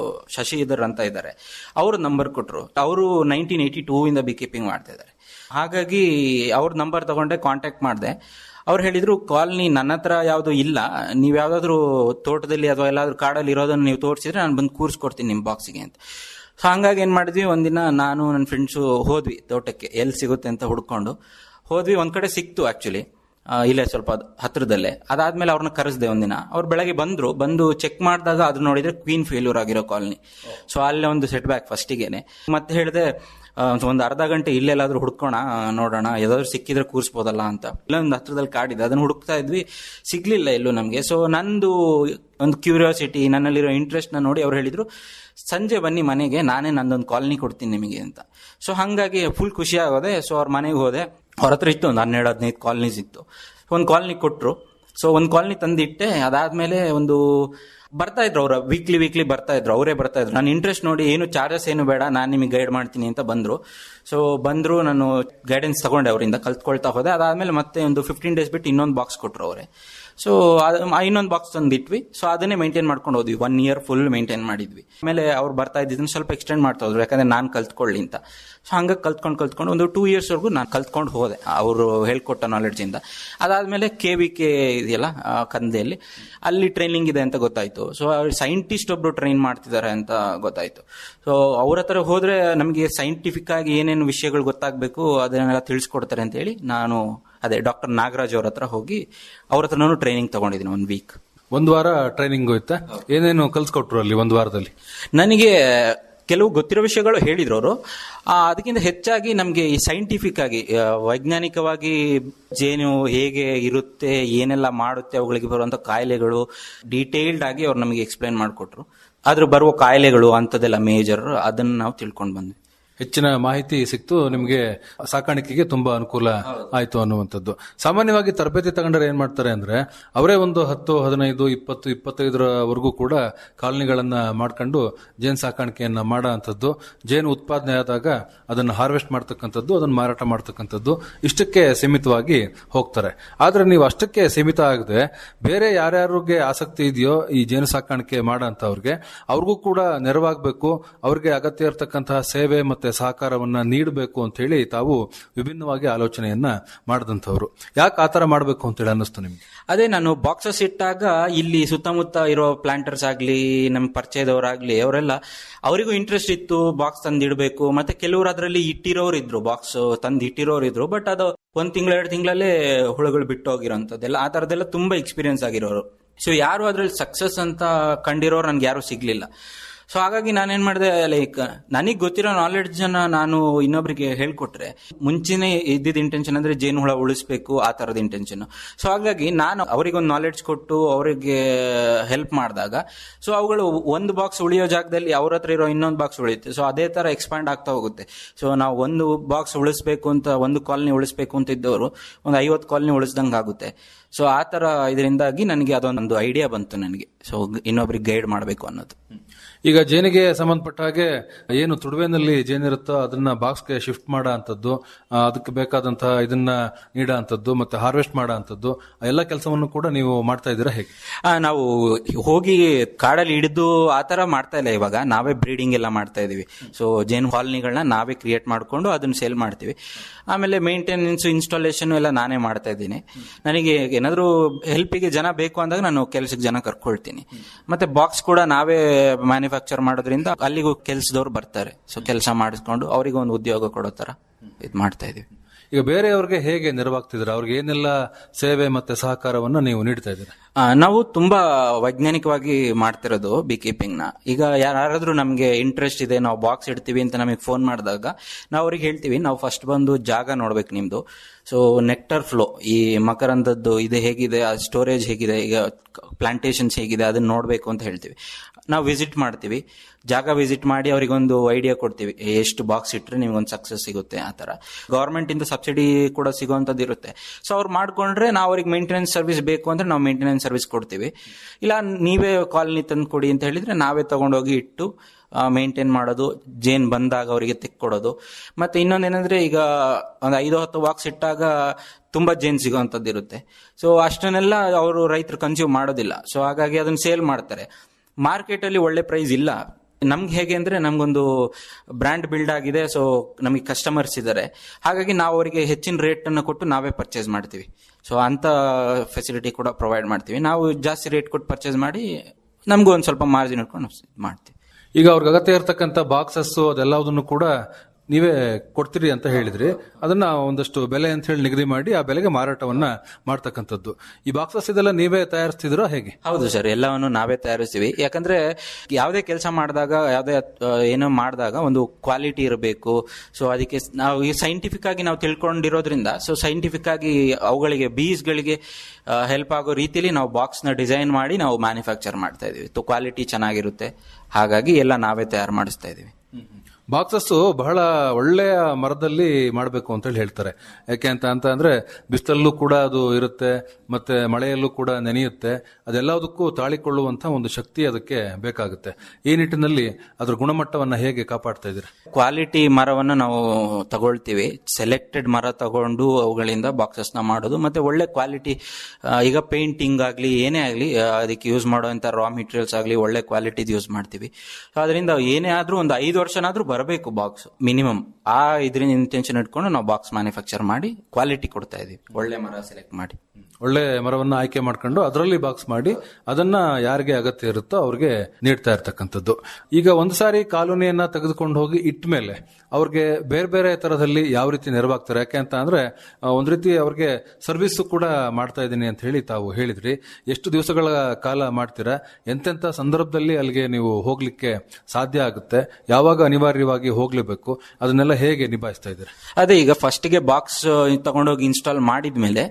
ಶಶಿಧರ್ ಅಂತ ಇದ್ದಾರೆ ಅವ್ರ ನಂಬರ್ ಕೊಟ್ರು ಅವರು ನೈನ್ಟೀನ್ ಏಯ್ಟಿ ಟೂ ಇಂದ ಬಿ ಕೀಪಿಂಗ್ ಮಾಡ್ತಾ ಇದ್ದಾರೆ ಹಾಗಾಗಿ ಅವ್ರ ನಂಬರ್ ತಗೊಂಡೆ ಕಾಂಟ್ಯಾಕ್ಟ್ ಮಾಡಿದೆ ಅವ್ರು ಹೇಳಿದ್ರು ಕಾಲ್ನಿ ನನ್ನ ಹತ್ರ ಯಾವುದು ಇಲ್ಲ ನೀವು ಯಾವ್ದಾದ್ರು ತೋಟದಲ್ಲಿ ಅಥವಾ ಎಲ್ಲಾದ್ರೂ ಕಾಡಲ್ಲಿ ಇರೋದನ್ನ ನೀವು ತೋರಿಸಿದ್ರೆ ನಾನು ಬಂದು ಕೂರಿಸ್ಕೊಡ್ತೀನಿ ನಿಮ್ಮ ಬಾಕ್ಸಿಗೆ ಅಂತ ಸೊ ಹಂಗಾಗಿ ಏನ್ ಮಾಡಿದ್ವಿ ಒಂದಿನ ನಾನು ನನ್ನ ಫ್ರೆಂಡ್ಸು ಹೋದ್ವಿ ತೋಟಕ್ಕೆ ಎಲ್ಲಿ ಸಿಗುತ್ತೆ ಅಂತ ಹುಡ್ಕೊಂಡು ಹೋದ್ವಿ ಒಂದ್ ಕಡೆ ಸಿಕ್ತು ಆಕ್ಚುಲಿ ಇಲ್ಲೇ ಸ್ವಲ್ಪ ಅದ್- ಹತ್ರದಲ್ಲೇ ಅದಾದ್ಮೇಲೆ ಅವ್ರನ್ನ ಕರೆಸ್ದೆ ಒಂದಿನ ಅವ್ರು ಬೆಳಗ್ಗೆ ಬಂದ್ರು ಬಂದು ಚೆಕ್ ಮಾಡಿದಾಗ ಅದು ನೋಡಿದ್ರೆ ಕ್ವೀನ್ ಫೇಲ್ಯೂರ್ ಆಗಿರೋ ಕಾಲನಿ ಸೊ ಅಲ್ಲೇ ಒಂದು ಸೆಟ್ ಬ್ಯಾಕ್ ಫಸ್ಟಿಗೆನೆ ಮತ್ತೆ ಹೇಳಿದೆ ಒಂದು ಅರ್ಧ ಗಂಟೆ ಇಲ್ಲೆಲ್ಲಾದ್ರೂ ಹುಡ್ಕೋಣ ಆ, ನೋಡೋಣ ಯಾವ್ದಾದ್ರು ಸಿಕ್ಕಿದ್ರೆ ಕೂರಿಸ್ಬೋದಲ್ಲ ಅಂತ ಇಲ್ಲೊಂದು ಹತ್ರದಲ್ಲಿ ಕಾಡಿದೆ ಅದನ್ನ ಹುಡುಕ್ತಾ ಇದ್ವಿ ಸಿಗ್ಲಿಲ್ಲ ಎಲ್ಲೂ ನಮಗೆ ಸೊ ನಂದು ಒಂದು ಕ್ಯೂರಿಯಾಸಿಟಿ ನನ್ನಲ್ಲಿರೋ ಇಂಟ್ರೆಸ್ಟ್ ನ ನೋಡಿ ಅವ್ರು ಹೇಳಿದ್ರು ಸಂಜೆ ಬನ್ನಿ ಮನೆಗೆ ನಾನೇ ನಂದೊಂದು ಕಾಲನಿ ಕೊಡ್ತೀನಿ ನಿಮಗೆ ಅಂತ ಸೊ ಹಂಗಾಗಿ ಫುಲ್ ಖುಷಿ ಆಗೋದೆ ಸೊ ಅವ್ರ ಮನೆಗೆ ಹೋದೆ ಅವ್ರ ಹತ್ರ ಇತ್ತು ಒಂದು ಹನ್ನೆರಡು ಹದಿನೈದು ಕಾಲನೀಸ್ ಇತ್ತು ಒಂದು ಕಾಲನಿ ಕೊಟ್ರು ಸೊ ಒಂದು ಕಾಲನಿ ತಂದಿಟ್ಟೆ ಅದಾದ್ಮೇಲೆ ಒಂದು ಬರ್ತಾ ಇದ್ರು ಅವ್ರ ವೀಕ್ಲಿ ವೀಕ್ಲಿ ಬರ್ತಾ ಇದ್ರು ಅವರೇ ಬರ್ತಾ ಇದ್ರು ನನ್ನ ಇಂಟ್ರೆಸ್ಟ್ ನೋಡಿ ಏನು ಚಾರ್ಜಸ್ ಏನು ಬೇಡ ನಾನು ನಿಮಗೆ ಗೈಡ್ ಮಾಡ್ತೀನಿ ಅಂತ ಬಂದ್ರು ಸೊ ಬಂದ್ರು ನಾನು ಗೈಡೆನ್ಸ್ ತಗೊಂಡೆ ಅವರಿಂದ ಕಲ್ತ್ಕೊಳ್ತಾ ಹೋದೆ ಅದಾದ್ಮೇಲೆ ಮತ್ತೆ ಒಂದು ಫಿಫ್ಟೀನ್ ಡೇಸ್ ಬಿಟ್ಟು ಇನ್ನೊಂದು ಬಾಕ್ಸ್ ಕೊಟ್ರು ಅವರೇ ಸೊ ಇನ್ನೊಂದು ಬಾಕ್ಸ್ ತಂದಿಟ್ವಿ ಸೊ ಅದನ್ನೇ ಮೇಂಟೈನ್ ಮಾಡ್ಕೊಂಡು ಹೋದ್ವಿ ಒನ್ ಇಯರ್ ಫುಲ್ ಮೇಂಟೈನ್ ಮಾಡಿದ್ವಿ ಆಮೇಲೆ ಅವ್ರು ಬರ್ತಾ ಇದ್ದಿದ್ದನ್ನ ಸ್ವಲ್ಪ ಎಕ್ಸ್ಟೆಂಡ್ ಮಾಡ್ತಾ ಹೋದ್ರು ಯಾಕಂದ್ರೆ ನಾನು ಕಲ್ತ್ಕೊಳ್ಳಿ ಅಂತ ಸೊ ಹಂಗಾಗಿ ಕಲ್ತ್ಕೊಂಡು ಕಲ್ತ್ಕೊಂಡು ಒಂದು ಟೂ ಇಯರ್ಸ್ ವರೆಗೂ ನಾನು ಕಲ್ತ್ಕೊಂಡು ಹೋದೆ ಅವರು ಹೇಳ್ಕೊಟ್ಟ ನಾಲೆಡ್ಜ್ ಇಂದ ಅದಾದ್ಮೇಲೆ ಕೆ ವಿ ಕೆ ಇದೆಯಲ್ಲ ಆ, ಕಂದೆಯಲ್ಲಿ ಅಲ್ಲಿ ಟ್ರೈನಿಂಗ್ ಇದೆ ಅಂತ ಗೊತ್ತಾಯ್ತು ಸೊ ಸೈಂಟಿಸ್ಟ್ ಒಬ್ರು ಟ್ರೈನ್ ಮಾಡ್ತಿದ್ದಾರೆ ಅಂತ ಗೊತ್ತಾಯ್ತು ಸೊ ಅವ್ರ ಹತ್ರ ಹೋದ್ರೆ ನಮಗೆ ಸೈಂಟಿಫಿಕ್ ಆಗಿ ಏನೇನು ವಿಷಯಗಳು ಗೊತ್ತಾಗಬೇಕು ಅದನ್ನೆಲ್ಲ ತಿಳಿಸ್ಕೊಡ್ತಾರೆ ಅಂತ ಹೇಳಿ ನಾನು ಅದೇ ಡಾಕ್ಟರ್ ನಾಗರಾಜ್ ಅವ್ರ ಹತ್ರ ಹೋಗಿ ಅವ್ರ ಹತ್ರ ನಾನು ಟ್ರೈನಿಂಗ್ ತಗೊಂಡಿದ್ದೀನಿ ಒಂದು ವೀಕ್ ಒಂದ್ ವಾರ ಟ್ರೈನಿಂಗ್ ಹೋಯ್ತಾ ಏನೇನು ಕಲ್ಸ್ಕೊಟ್ರು ಅಲ್ಲಿ ಒಂದು ವಾರದಲ್ಲಿ ನನಗೆ ಕೆಲವು ಗೊತ್ತಿರೋ ವಿಷಯಗಳು ಹೇಳಿದ್ರು ಅವರು ಅದಕ್ಕಿಂತ ಹೆಚ್ಚಾಗಿ ನಮಗೆ ಈ ಸೈಂಟಿಫಿಕ್ ಆಗಿ ಆ, ವೈಜ್ಞಾನಿಕವಾಗಿ ಜೇನು ಹೇಗೆ ಇರುತ್ತೆ ಏನೆಲ್ಲ ಮಾಡುತ್ತೆ ಅವುಗಳಿಗೆ ಬರುವಂತ ಕಾಯಿಲೆಗಳು ಡೀಟೇಲ್ಡ್ ಆಗಿ ಅವ್ರು ನಮಗೆ ಎಕ್ಸ್ಪ್ಲೈನ್ ಮಾಡಿಕೊಟ್ರು ಆದ್ರೆ ಬರುವ ಕಾಯಿಲೆಗಳು ಅಂಥದ್ದೆಲ್ಲ ಮೇಜರ್ ಅದನ್ನ ನಾವು ತಿಳ್ಕೊಂಡು ಬಂದ್ವಿ ಹೆಚ್ಚಿನ ಮಾಹಿತಿ ಸಿಕ್ತು ನಿಮಗೆ ಸಾಕಾಣಿಕೆಗೆ ತುಂಬಾ ಅನುಕೂಲ ಆಯ್ತು ಅನ್ನುವಂಥದ್ದು ಸಾಮಾನ್ಯವಾಗಿ ತರಬೇತಿ ತಗೊಂಡ್ರೆ ಏನ್ ಮಾಡ್ತಾರೆ ಅಂದ್ರೆ ಅವರೇ ಒಂದು ಹತ್ತು ಹದಿನೈದು ಇಪ್ಪತ್ತು ಇಪ್ಪತ್ತೈದರವರೆಗೂ ಕೂಡ ಕಾಲನಿಗಳನ್ನ ಮಾಡ್ಕೊಂಡು ಜೇನು ಸಾಕಾಣಿಕೆಯನ್ನ ಮಾಡೋ ಅಂಥದ್ದು ಜೇನು ಉತ್ಪಾದನೆ ಆದಾಗ ಅದನ್ನು ಹಾರ್ವೆಸ್ಟ್ ಮಾಡ್ತಕ್ಕಂಥದ್ದು ಅದನ್ನು ಮಾರಾಟ ಮಾಡ್ತಕ್ಕಂಥದ್ದು ಇಷ್ಟಕ್ಕೆ ಸೀಮಿತವಾಗಿ ಹೋಗ್ತಾರೆ ಆದ್ರೆ ನೀವು ಅಷ್ಟಕ್ಕೆ ಸೀಮಿತ ಆಗದೆ ಬೇರೆ ಯಾರ್ಯಾರಿಗೆ ಆಸಕ್ತಿ ಇದೆಯೋ ಈ ಜೇನು ಸಾಕಾಣಿಕೆ ಮಾಡೋಂಥವ್ರಿಗೆ ಅವ್ರಿಗೂ ಕೂಡ ನೆರವಾಗಬೇಕು ಅವ್ರಿಗೆ ಅಗತ್ಯ ಇರತಕ್ಕಂತಹ ಸೇವೆ ಮತ್ತೆ ಸಹಕಾರವನ್ನ ನೀಡಬೇಕು ಅಂತ ಹೇಳಿ ತಾವು ವಿಭಿನ್ನವಾಗಿ ಆಲೋಚನೆಯನ್ನ ಮಾಡಿದಂಥವ್ರು ಯಾಕೆ ಆತರ ಮಾಡಬೇಕು ಅಂತ ಹೇಳಿ ಅನ್ನಿಸ್ತು ನಿಮ್ಗೆ ಅದೇ ನಾನು ಬಾಕ್ಸಸ್ ಇಟ್ಟಾಗ ಇಲ್ಲಿ ಸುತ್ತಮುತ್ತ ಇರೋ ಪ್ಲಾಂಟರ್ಸ್ ಆಗ್ಲಿ ನಮ್ಮ ಪರಿಚಯದವರಾಗ್ಲಿ ಅವರೆಲ್ಲ ಅವರಿಗೂ ಇಂಟ್ರೆಸ್ಟ್ ಇತ್ತು ಬಾಕ್ಸ್ ತಂದು ಇಡಬೇಕು ಮತ್ತೆ ಕೆಲವರು ಅದರಲ್ಲಿ ಇಟ್ಟಿರೋರು ಇದ್ರು ಬಾಕ್ಸ್ ತಂದು ಇಟ್ಟಿರೋರು ಇದ್ರು ಬಟ್ ಅದು ಒಂದ್ ತಿಂಗಳ ಎರಡು ತಿಂಗಳಲ್ಲೇ ಹುಳುಗಳು ಬಿಟ್ಟು ಹೋಗಿರೋಂಥದ್ದೆಲ್ಲ ಆ ತರದೆಲ್ಲ ತುಂಬಾ ಎಕ್ಸ್ಪೀರಿಯನ್ಸ್ ಆಗಿರೋರು ಸೊ ಯಾರು ಅದ್ರಲ್ಲಿ ಸಕ್ಸಸ್ ಅಂತ ಕಂಡಿರೋರು ನನ್ಗೆ ಯಾರು ಸಿಗ್ಲಿಲ್ಲ ಸೊ ಹಾಗಾಗಿ ನಾನೇನ್ ಮಾಡಿದೆ ಲೈಕ್ ನನಗೆ ಗೊತ್ತಿರೋ ನಾಲೆಡ್ಜ್ ಅನ್ನ ನಾನು ಇನ್ನೊಬ್ರಿಗೆ ಹೇಳ್ಕೊಟ್ರೆ ಮುಂಚೆನೆ ಇದ್ದಿದ್ದ ಇಂಟೆನ್ಷನ್ ಅಂದ್ರೆ ಜೇನು ಹುಳ ಉಳಿಸ್ಬೇಕು ಆ ತರದ ಇಂಟೆನ್ಷನ್ ಸೊ ಹಾಗಾಗಿ ನಾನು ಅವರಿಗೊಂದು ನಾಲೆಡ್ಜ್ ಕೊಟ್ಟು ಅವರಿಗೆ ಹೆಲ್ಪ್ ಮಾಡಿದಾಗ ಸೊ ಅವುಗಳು ಒಂದು ಬಾಕ್ಸ್ ಉಳಿಯೋ ಜಾಗದಲ್ಲಿ ಅವ್ರ ಹತ್ರ ಇರೋ ಇನ್ನೊಂದು ಬಾಕ್ಸ್ ಉಳಿಯುತ್ತೆ ಸೊ ಅದೇ ತರ ಎಕ್ಸ್ಪ್ಯಾಂಡ್ ಆಗ್ತಾ ಹೋಗುತ್ತೆ ಸೊ ನಾವು ಒಂದು ಬಾಕ್ಸ್ ಉಳಿಸ್ಬೇಕು ಅಂತ ಒಂದು ಕಾಲನಿ ಉಳಿಸ್ಬೇಕು ಅಂತ ಇದ್ದವರು ಒಂದು ಐವತ್ತು ಕಾಲನಿ ಉಳಿಸ್ದಂಗೆ ಆಗುತ್ತೆ ಸೊ ಆ ತರ ಇದರಿಂದಾಗಿ ನನಗೆ ಅದೊಂದು ಐಡಿಯಾ ಬಂತು ನನಗೆ ಸೊ ಇನ್ನೊಬ್ರಿಗೆ ಗೈಡ್ ಮಾಡಬೇಕು ಅನ್ನೋದು ಈಗ ಜೇನಿಗೆ ಸಂಬಂಧಪಟ್ಟ ಹಾಗೆ ಏನು ತುಡುವೆನಲ್ಲಿ ಜೇನಿರುತ್ತೋ ಅದನ್ನ ಬಾಕ್ಸ್ಗೆ ಶಿಫ್ಟ್ ಮಾಡೋ ಅಂಥದ್ದು ಆ, ಅದಕ್ಕೆ ಬೇಕಾದಂತಹ ಇದನ್ನ ನೀಡೋ ಅಂಥದ್ದು ಮತ್ತೆ ಹಾರ್ವೆಸ್ಟ್ ಮಾಡೋ ಅಂಥದ್ದು ಆ ಎಲ್ಲ ಕೆಲಸವನ್ನು ಕೂಡ ನೀವು ಮಾಡ್ತಾ ಇದ್ದೀರಾ ಹೇಗೆ ಆ, ನಾವು ಹೋಗಿ ಕಾಡಲ್ಲಿ ಹಿಡಿದು ಆ ತರ ಮಾಡ್ತಾ ಇಲ್ಲ ಇವಾಗ ನಾವೇ ಬ್ರೀಡಿಂಗ್ ಎಲ್ಲ ಮಾಡ್ತಾ ಇದೀವಿ ಸೊ ಜೇನು ಕಾಲನಿಗಳನ್ನ ನಾವೇ ಕ್ರಿಯೇಟ್ ಮಾಡ್ಕೊಂಡು ಅದನ್ನ ಸೇಲ್ ಮಾಡ್ತೀವಿ ಆಮೇಲೆ ಮೇಂಟೆನೆನ್ಸ್ ಇನ್ಸ್ಟಾಲೇಷನ್ ಎಲ್ಲ ನಾನೇ ಮಾಡ್ತಾ ಇದ್ದೀನಿ ನನಗೆ ಏನಾದ್ರು ಹೆಲ್ಪಿಗೆ ಜನ ಬೇಕು ಅಂದಾಗ ನಾನು ಕೆಲ್ಸಕ್ಕೆ ಜನ ಕರ್ಕೊಳ್ತೀನಿ ಮತ್ತೆ ಬಾಕ್ಸ್ ಕೂಡ ನಾವೇ ಮ್ಯಾನುಫ್ಯಾಕ್ಚರ್ ಮಾಡೋದ್ರಿಂದ ಅಲ್ಲಿಗೂ ಕೆಲ್ಸದವ್ರು ಬರ್ತಾರೆ ಸೊ ಕೆಲಸ ಮಾಡಿಸ್ಕೊಂಡು ಅವರಿಗೆ ಒಂದು ಉದ್ಯೋಗ ಕೊಡೋ ತರ ಇದು ಮಾಡ್ತಾ ಇದೀವಿ ಈಗ ಬೇರೆಯವ್ರಿಗೆ ಹೇಗೆ ನೆರವಾಗ್ತಿದ್ದೀರಾ ಅವ್ರಿಗೆ ಏನೆಲ್ಲ ಸೇವೆ ಮತ್ತೆ ಸಹಕಾರವನ್ನ ನೀವು ನೀಡ್ತಾ ಇದ್ದೀರಾ ಆ, ನಾವು ತುಂಬಾ ವೈಜ್ಞಾನಿಕವಾಗಿ ಮಾಡ್ತಿರೋದು ಬಿ ಕೀಪಿಂಗ್ ನ ಈಗ ಯಾರಾದ್ರೂ ನಮ್ಗೆ ಇಂಟ್ರೆಸ್ಟ್ ಇದೆ ನಾವು ಬಾಕ್ಸ್ ಇಡ್ತೀವಿ ಅಂತ ನಮಗೆ ಫೋನ್ ಮಾಡಿದಾಗ ನಾವು ಅವ್ರಿಗೆ ಹೇಳ್ತೀವಿ ನಾವು ಫಸ್ಟ್ ಬಂದು ಜಾಗ ನೋಡ್ಬೇಕು ನಿಮ್ದು ಸೊ ನೆಕ್ಟರ್ ಫ್ಲೋ ಈ ಮಕರಂದದ್ದು ಇದು ಹೇಗಿದೆ ಆ ಸ್ಟೋರೇಜ್ ಹೇಗಿದೆ ಈಗ ಪ್ಲಾಂಟೇಶನ್ಸ್ ಹೇಗಿದೆ ಅದನ್ನ ನೋಡ್ಬೇಕು ಅಂತ ಹೇಳ್ತೀವಿ ನಾವು ವಿಸಿಟ್ ಮಾಡ್ತೀವಿ ಜಾಗ ವಿಸಿಟ್ ಮಾಡಿ ಅವರಿಗೊಂದು ಐಡಿಯಾ ಕೊಡ್ತೀವಿ ಎಷ್ಟು ಬಾಕ್ಸ್ ಇಟ್ಟರೆ ನಿಮ್ಗೊಂದು ಸಕ್ಸಸ್ ಸಿಗುತ್ತೆ ಆ ತರ ಗೌರ್ಮೆಂಟ್ ಇಂದ ಸಬ್ಸಿಡಿ ಕೂಡ ಸಿಗುವಂತದ್ದು ಇರುತ್ತೆ ಸೊ ಅವ್ರು ಮಾಡ್ಕೊಂಡ್ರೆ ನಾವು ಅವ್ರಿಗೆ ಮೇಂಟೆನೆನ್ಸ್ ಸರ್ವಿಸ್ ಬೇಕು ಅಂದ್ರೆ ನಾವು ಮೇಂಟೆನೆನ್ಸ್ ಸರ್ವಿಸ್ ಕೊಡ್ತೀವಿ ಇಲ್ಲ ನೀವೇ ಕಾಲನಿ ತಂದು ಕೊಡಿ ಅಂತ ಹೇಳಿದ್ರೆ ನಾವೇ ತಗೊಂಡೋಗಿ ಇಟ್ಟು ಮೇಂಟೈನ್ ಮಾಡೋದು ಜೇನ್ ಬಂದಾಗ ಅವರಿಗೆ ತೆಕ್ಕೊಡೋದು ಮತ್ತೆ ಇನ್ನೊಂದೇನಂದ್ರೆ ಈಗ ಒಂದು ಐದು ಹತ್ತು ಬಾಕ್ಸ್ ಇಟ್ಟಾಗ ತುಂಬಾ ಜೇನ್ ಸಿಗೋವಂಥದ್ದು ಇರುತ್ತೆ ಸೊ ಅಷ್ಟನ್ನೆಲ್ಲ ಅವರು ರೈತರು ಕನ್ಸ್ಯೂಮ್ ಮಾಡೋದಿಲ್ಲ ಸೊ ಹಾಗಾಗಿ ಅದನ್ನ ಸೇಲ್ ಮಾಡ್ತಾರೆ ಮಾರ್ಕೆಟ್ ಅಲ್ಲಿ ಒಳ್ಳೆ ಪ್ರೈಸ್ ಇಲ್ಲ ನಮ್ಗೆ ಹೇಗೆ ಅಂದ್ರೆ ನಮ್ಗೊಂದು ಬ್ರ್ಯಾಂಡ್ ಬಿಲ್ಡ್ ಆಗಿದೆ ಸೊ ನಮಗೆ ಕಸ್ಟಮರ್ಸ್ ಇದ್ದಾರೆ ಹಾಗಾಗಿ ನಾವು ಅವರಿಗೆ ಹೆಚ್ಚಿನ ರೇಟ್ ಅನ್ನು ಕೊಟ್ಟು ನಾವೇ ಪರ್ಚೇಸ್ ಮಾಡ್ತೀವಿ ಸೊ ಅಂತ ಫೆಸಿಲಿಟಿ ಕೂಡ ಪ್ರೊವೈಡ್ ಮಾಡ್ತೀವಿ ನಾವು ಜಾಸ್ತಿ ರೇಟ್ ಕೊಟ್ಟು ಪರ್ಚೇಸ್ ಮಾಡಿ ನಮಗೂ ಒಂದು ಸ್ವಲ್ಪ ಮಾರ್ಜಿನ್ ಇಟ್ಕೊಂಡು ಮಾಡ್ತೀವಿ ಈಗ ಅವ್ರಿಗೆ ಅಗತ್ಯ ಇರತಕ್ಕಂತ ಬಾಕ್ಸಸ್ ಅದೆಲ್ಲದನ್ನು ಕೂಡ ನೀವೇ ಕೊಡ್ತೀರಿ ಅಂತ ಹೇಳಿದ್ರಿ ಅದನ್ನ ಒಂದಷ್ಟು ಬೆಲೆ ಅಂತ ಹೇಳಿ ನಿಗದಿ ಮಾಡಿ ಆ ಬೆಲೆಗೆ ಮಾರಾಟವನ್ನ ಮಾಡ್ತಕ್ಕಂಥದ್ದು ಈ ಬಾಕ್ಸಸ್ ಇದೆಲ್ಲ ನೀವೇ ತಯಾರಿಸ್ತಿದ್ರೋ ಹೇಗೆ ಹೌದು ಸರ್ ಎಲ್ಲವನ್ನು ನಾವೇ ತಯಾರಿಸ್ತೀವಿ ಯಾಕಂದ್ರೆ ಯಾವುದೇ ಕೆಲಸ ಮಾಡಿದಾಗ ಯಾವುದೇ ಆ, ಏನೋ ಮಾಡಿದಾಗ ಒಂದು ಕ್ವಾಲಿಟಿ ಇರಬೇಕು ಸೊ ಅದಕ್ಕೆ ಸ್- ನಾವು ಈ ಸೈಂಟಿಫಿಕ್ ಆಗಿ ನಾವು ತಿಳ್ಕೊಂಡಿರೋದ್ರಿಂದ ಸೊ ಸೈಂಟಿಫಿಕ್ ಆಗಿ ಅವುಗಳಿಗೆ ಬೀಸ್ಗಳಿಗೆ ಹೆಲ್ಪ್ ಆಗೋ ರೀತಿಯಲ್ಲಿ ನಾವು ಬಾಕ್ಸ್ ನ ಡಿಸೈನ್ ಮಾಡಿ ನಾವು ಮ್ಯಾನುಫ್ಯಾಕ್ಚರ್ ಮಾಡ್ತಾ ಇದೀವಿ ಕ್ವಾಲಿಟಿ ಚೆನ್ನಾಗಿರುತ್ತೆ ಹಾಗಾಗಿ ಎಲ್ಲ ನಾವೇ ತಯಾರು ಮಾಡಿಸ್ತಾ ಇದೀವಿ ಬಾಕ್ಸಸ್ ಬಹಳ ಒಳ್ಳೆಯ ಮರದಲ್ಲಿ ಮಾಡಬೇಕು ಅಂತ ಹೇಳಿ ಹೇಳ್ತಾರೆ ಯಾಕೆ ಅಂತ ಅಂತ ಅಂದ್ರೆ ಬಿಸಿಲಲ್ಲೂ ಕೂಡ ಅದು ಇರುತ್ತೆ ಮತ್ತೆ ಮಳೆಯಲ್ಲೂ ಕೂಡ ನೆನೆಯುತ್ತೆ ಅದೆಲ್ಲದಕ್ಕೂ ತಾಳಿಕೊಳ್ಳುವಂತ ಒಂದು ಶಕ್ತಿ ಅದಕ್ಕೆ ಬೇಕಾಗುತ್ತೆ ಈ ನಿಟ್ಟಿನಲ್ಲಿ ಅದ್ರ ಗುಣಮಟ್ಟವನ್ನ ಹೇಗೆ ಕಾಪಾಡ್ತಾ ಇದ್ದೀರಾ ಕ್ವಾಲಿಟಿ ಮರವನ್ನು ನಾವು ತಗೊಳ್ತೀವಿ ಸೆಲೆಕ್ಟೆಡ್ ಮರ ತಗೊಂಡು ಅವುಗಳಿಂದ ಬಾಕ್ಸಸ್ ನ ಮಾಡೋದು ಮತ್ತೆ ಒಳ್ಳೆ ಕ್ವಾಲಿಟಿ ಈಗ ಪೇಂಟಿಂಗ್ ಆಗ್ಲಿ ಏನೇ ಆಗ್ಲಿ ಆ, ಅದಕ್ಕೆ ಯೂಸ್ ಮಾಡುವಂತ ರಾ ಮೆಟೀರಿಯಲ್ಸ್ ಆಗ್ಲಿ ಒಳ್ಳೆ ಕ್ವಾಲಿಟಿ ಯೂಸ್ ಮಾಡ್ತೀವಿ So, ಅದರಿಂದ ಏನೇ ಆದ್ರೂ ಒಂದು ಐದು ವರ್ಷನಾದ್ರೂ ಬರಬೇಕು ಬಾಕ್ಸ್ ಮಿನಿಮಮ್ ಆ ಇದ್ರಿಂದ ಇಂಟೆನ್ಷನ್ ಇಟ್ಕೊಂಡು ನಾವು ಬಾಕ್ಸ್ ಮ್ಯಾನುಫ್ಯಾಕ್ಚರ್ ಮಾಡಿ ಕ್ವಾಲಿಟಿ ಕೊಡ್ತಾ ಇದೀವಿ ಒಳ್ಳೆ ಮರ ಸೆಲೆಕ್ಟ್ ಮಾಡಿ ಒಳ್ಳೆ ಮರವನ್ನ ಆಯ್ಕೆ ಮಾಡ್ಕೊಂಡು ಅದರಲ್ಲಿ ಬಾಕ್ಸ್ ಮಾಡಿ ಅದನ್ನ ಯಾರಿಗೆ ಅಗತ್ಯ ಇರುತ್ತೋ ಅವ್ರಿಗೆ ನೀಡ್ತಾ ಇರ್ತಕ್ಕಂಥದ್ದು ಈಗ ಒಂದು ಸಾರಿ ಕಾಲೋನಿಯನ್ನ ತೆಗೆದುಕೊಂಡು ಹೋಗಿ ಇಟ್ಟ ಮೇಲೆ ಅವ್ರಿಗೆ ಬೇರೆ ಬೇರೆ ತರದಲ್ಲಿ ಯಾವ ರೀತಿ ನೆರವಾಗ್ತಾರೆ ಯಾಕೆ ಅಂತ ಅಂದ್ರೆ ಆ, ಒಂದ್ ರೀತಿ ಅವ್ರಿಗೆ ಸರ್ವಿಸ್ ಕೂಡ ಮಾಡ್ತಾ ಇದ್ದೀನಿ ಅಂತ ಹೇಳಿ ತಾವು ಹೇಳಿದ್ರಿ ಎಷ್ಟು ದಿವಸಗಳ ಕಾಲ ಮಾಡ್ತೀರಾ ಎಂತೆಂತ ಸಂದರ್ಭದಲ್ಲಿ ಅಲ್ಲಿಗೆ ನೀವು ಹೋಗ್ಲಿಕ್ಕೆ ಸಾಧ್ಯ ಆಗುತ್ತೆ ಯಾವಾಗ ಅನಿವಾರ್ಯವಾಗಿ ಹೋಗ್ಲೇಬೇಕು ಅದನ್ನೆಲ್ಲ ಹೇಗೆ ನಿಭಾಯಿಸ್ತಾ ಇದ್ದೀರಾ ಅದೇ ಈಗ ಫಸ್ಟ್ಗೆ ಬಾಕ್ಸ್ ತಗೊಂಡೋಗಿ ಇನ್ಸ್ಟಾಲ್ ಮಾಡಿದ್ಮೇಲೆ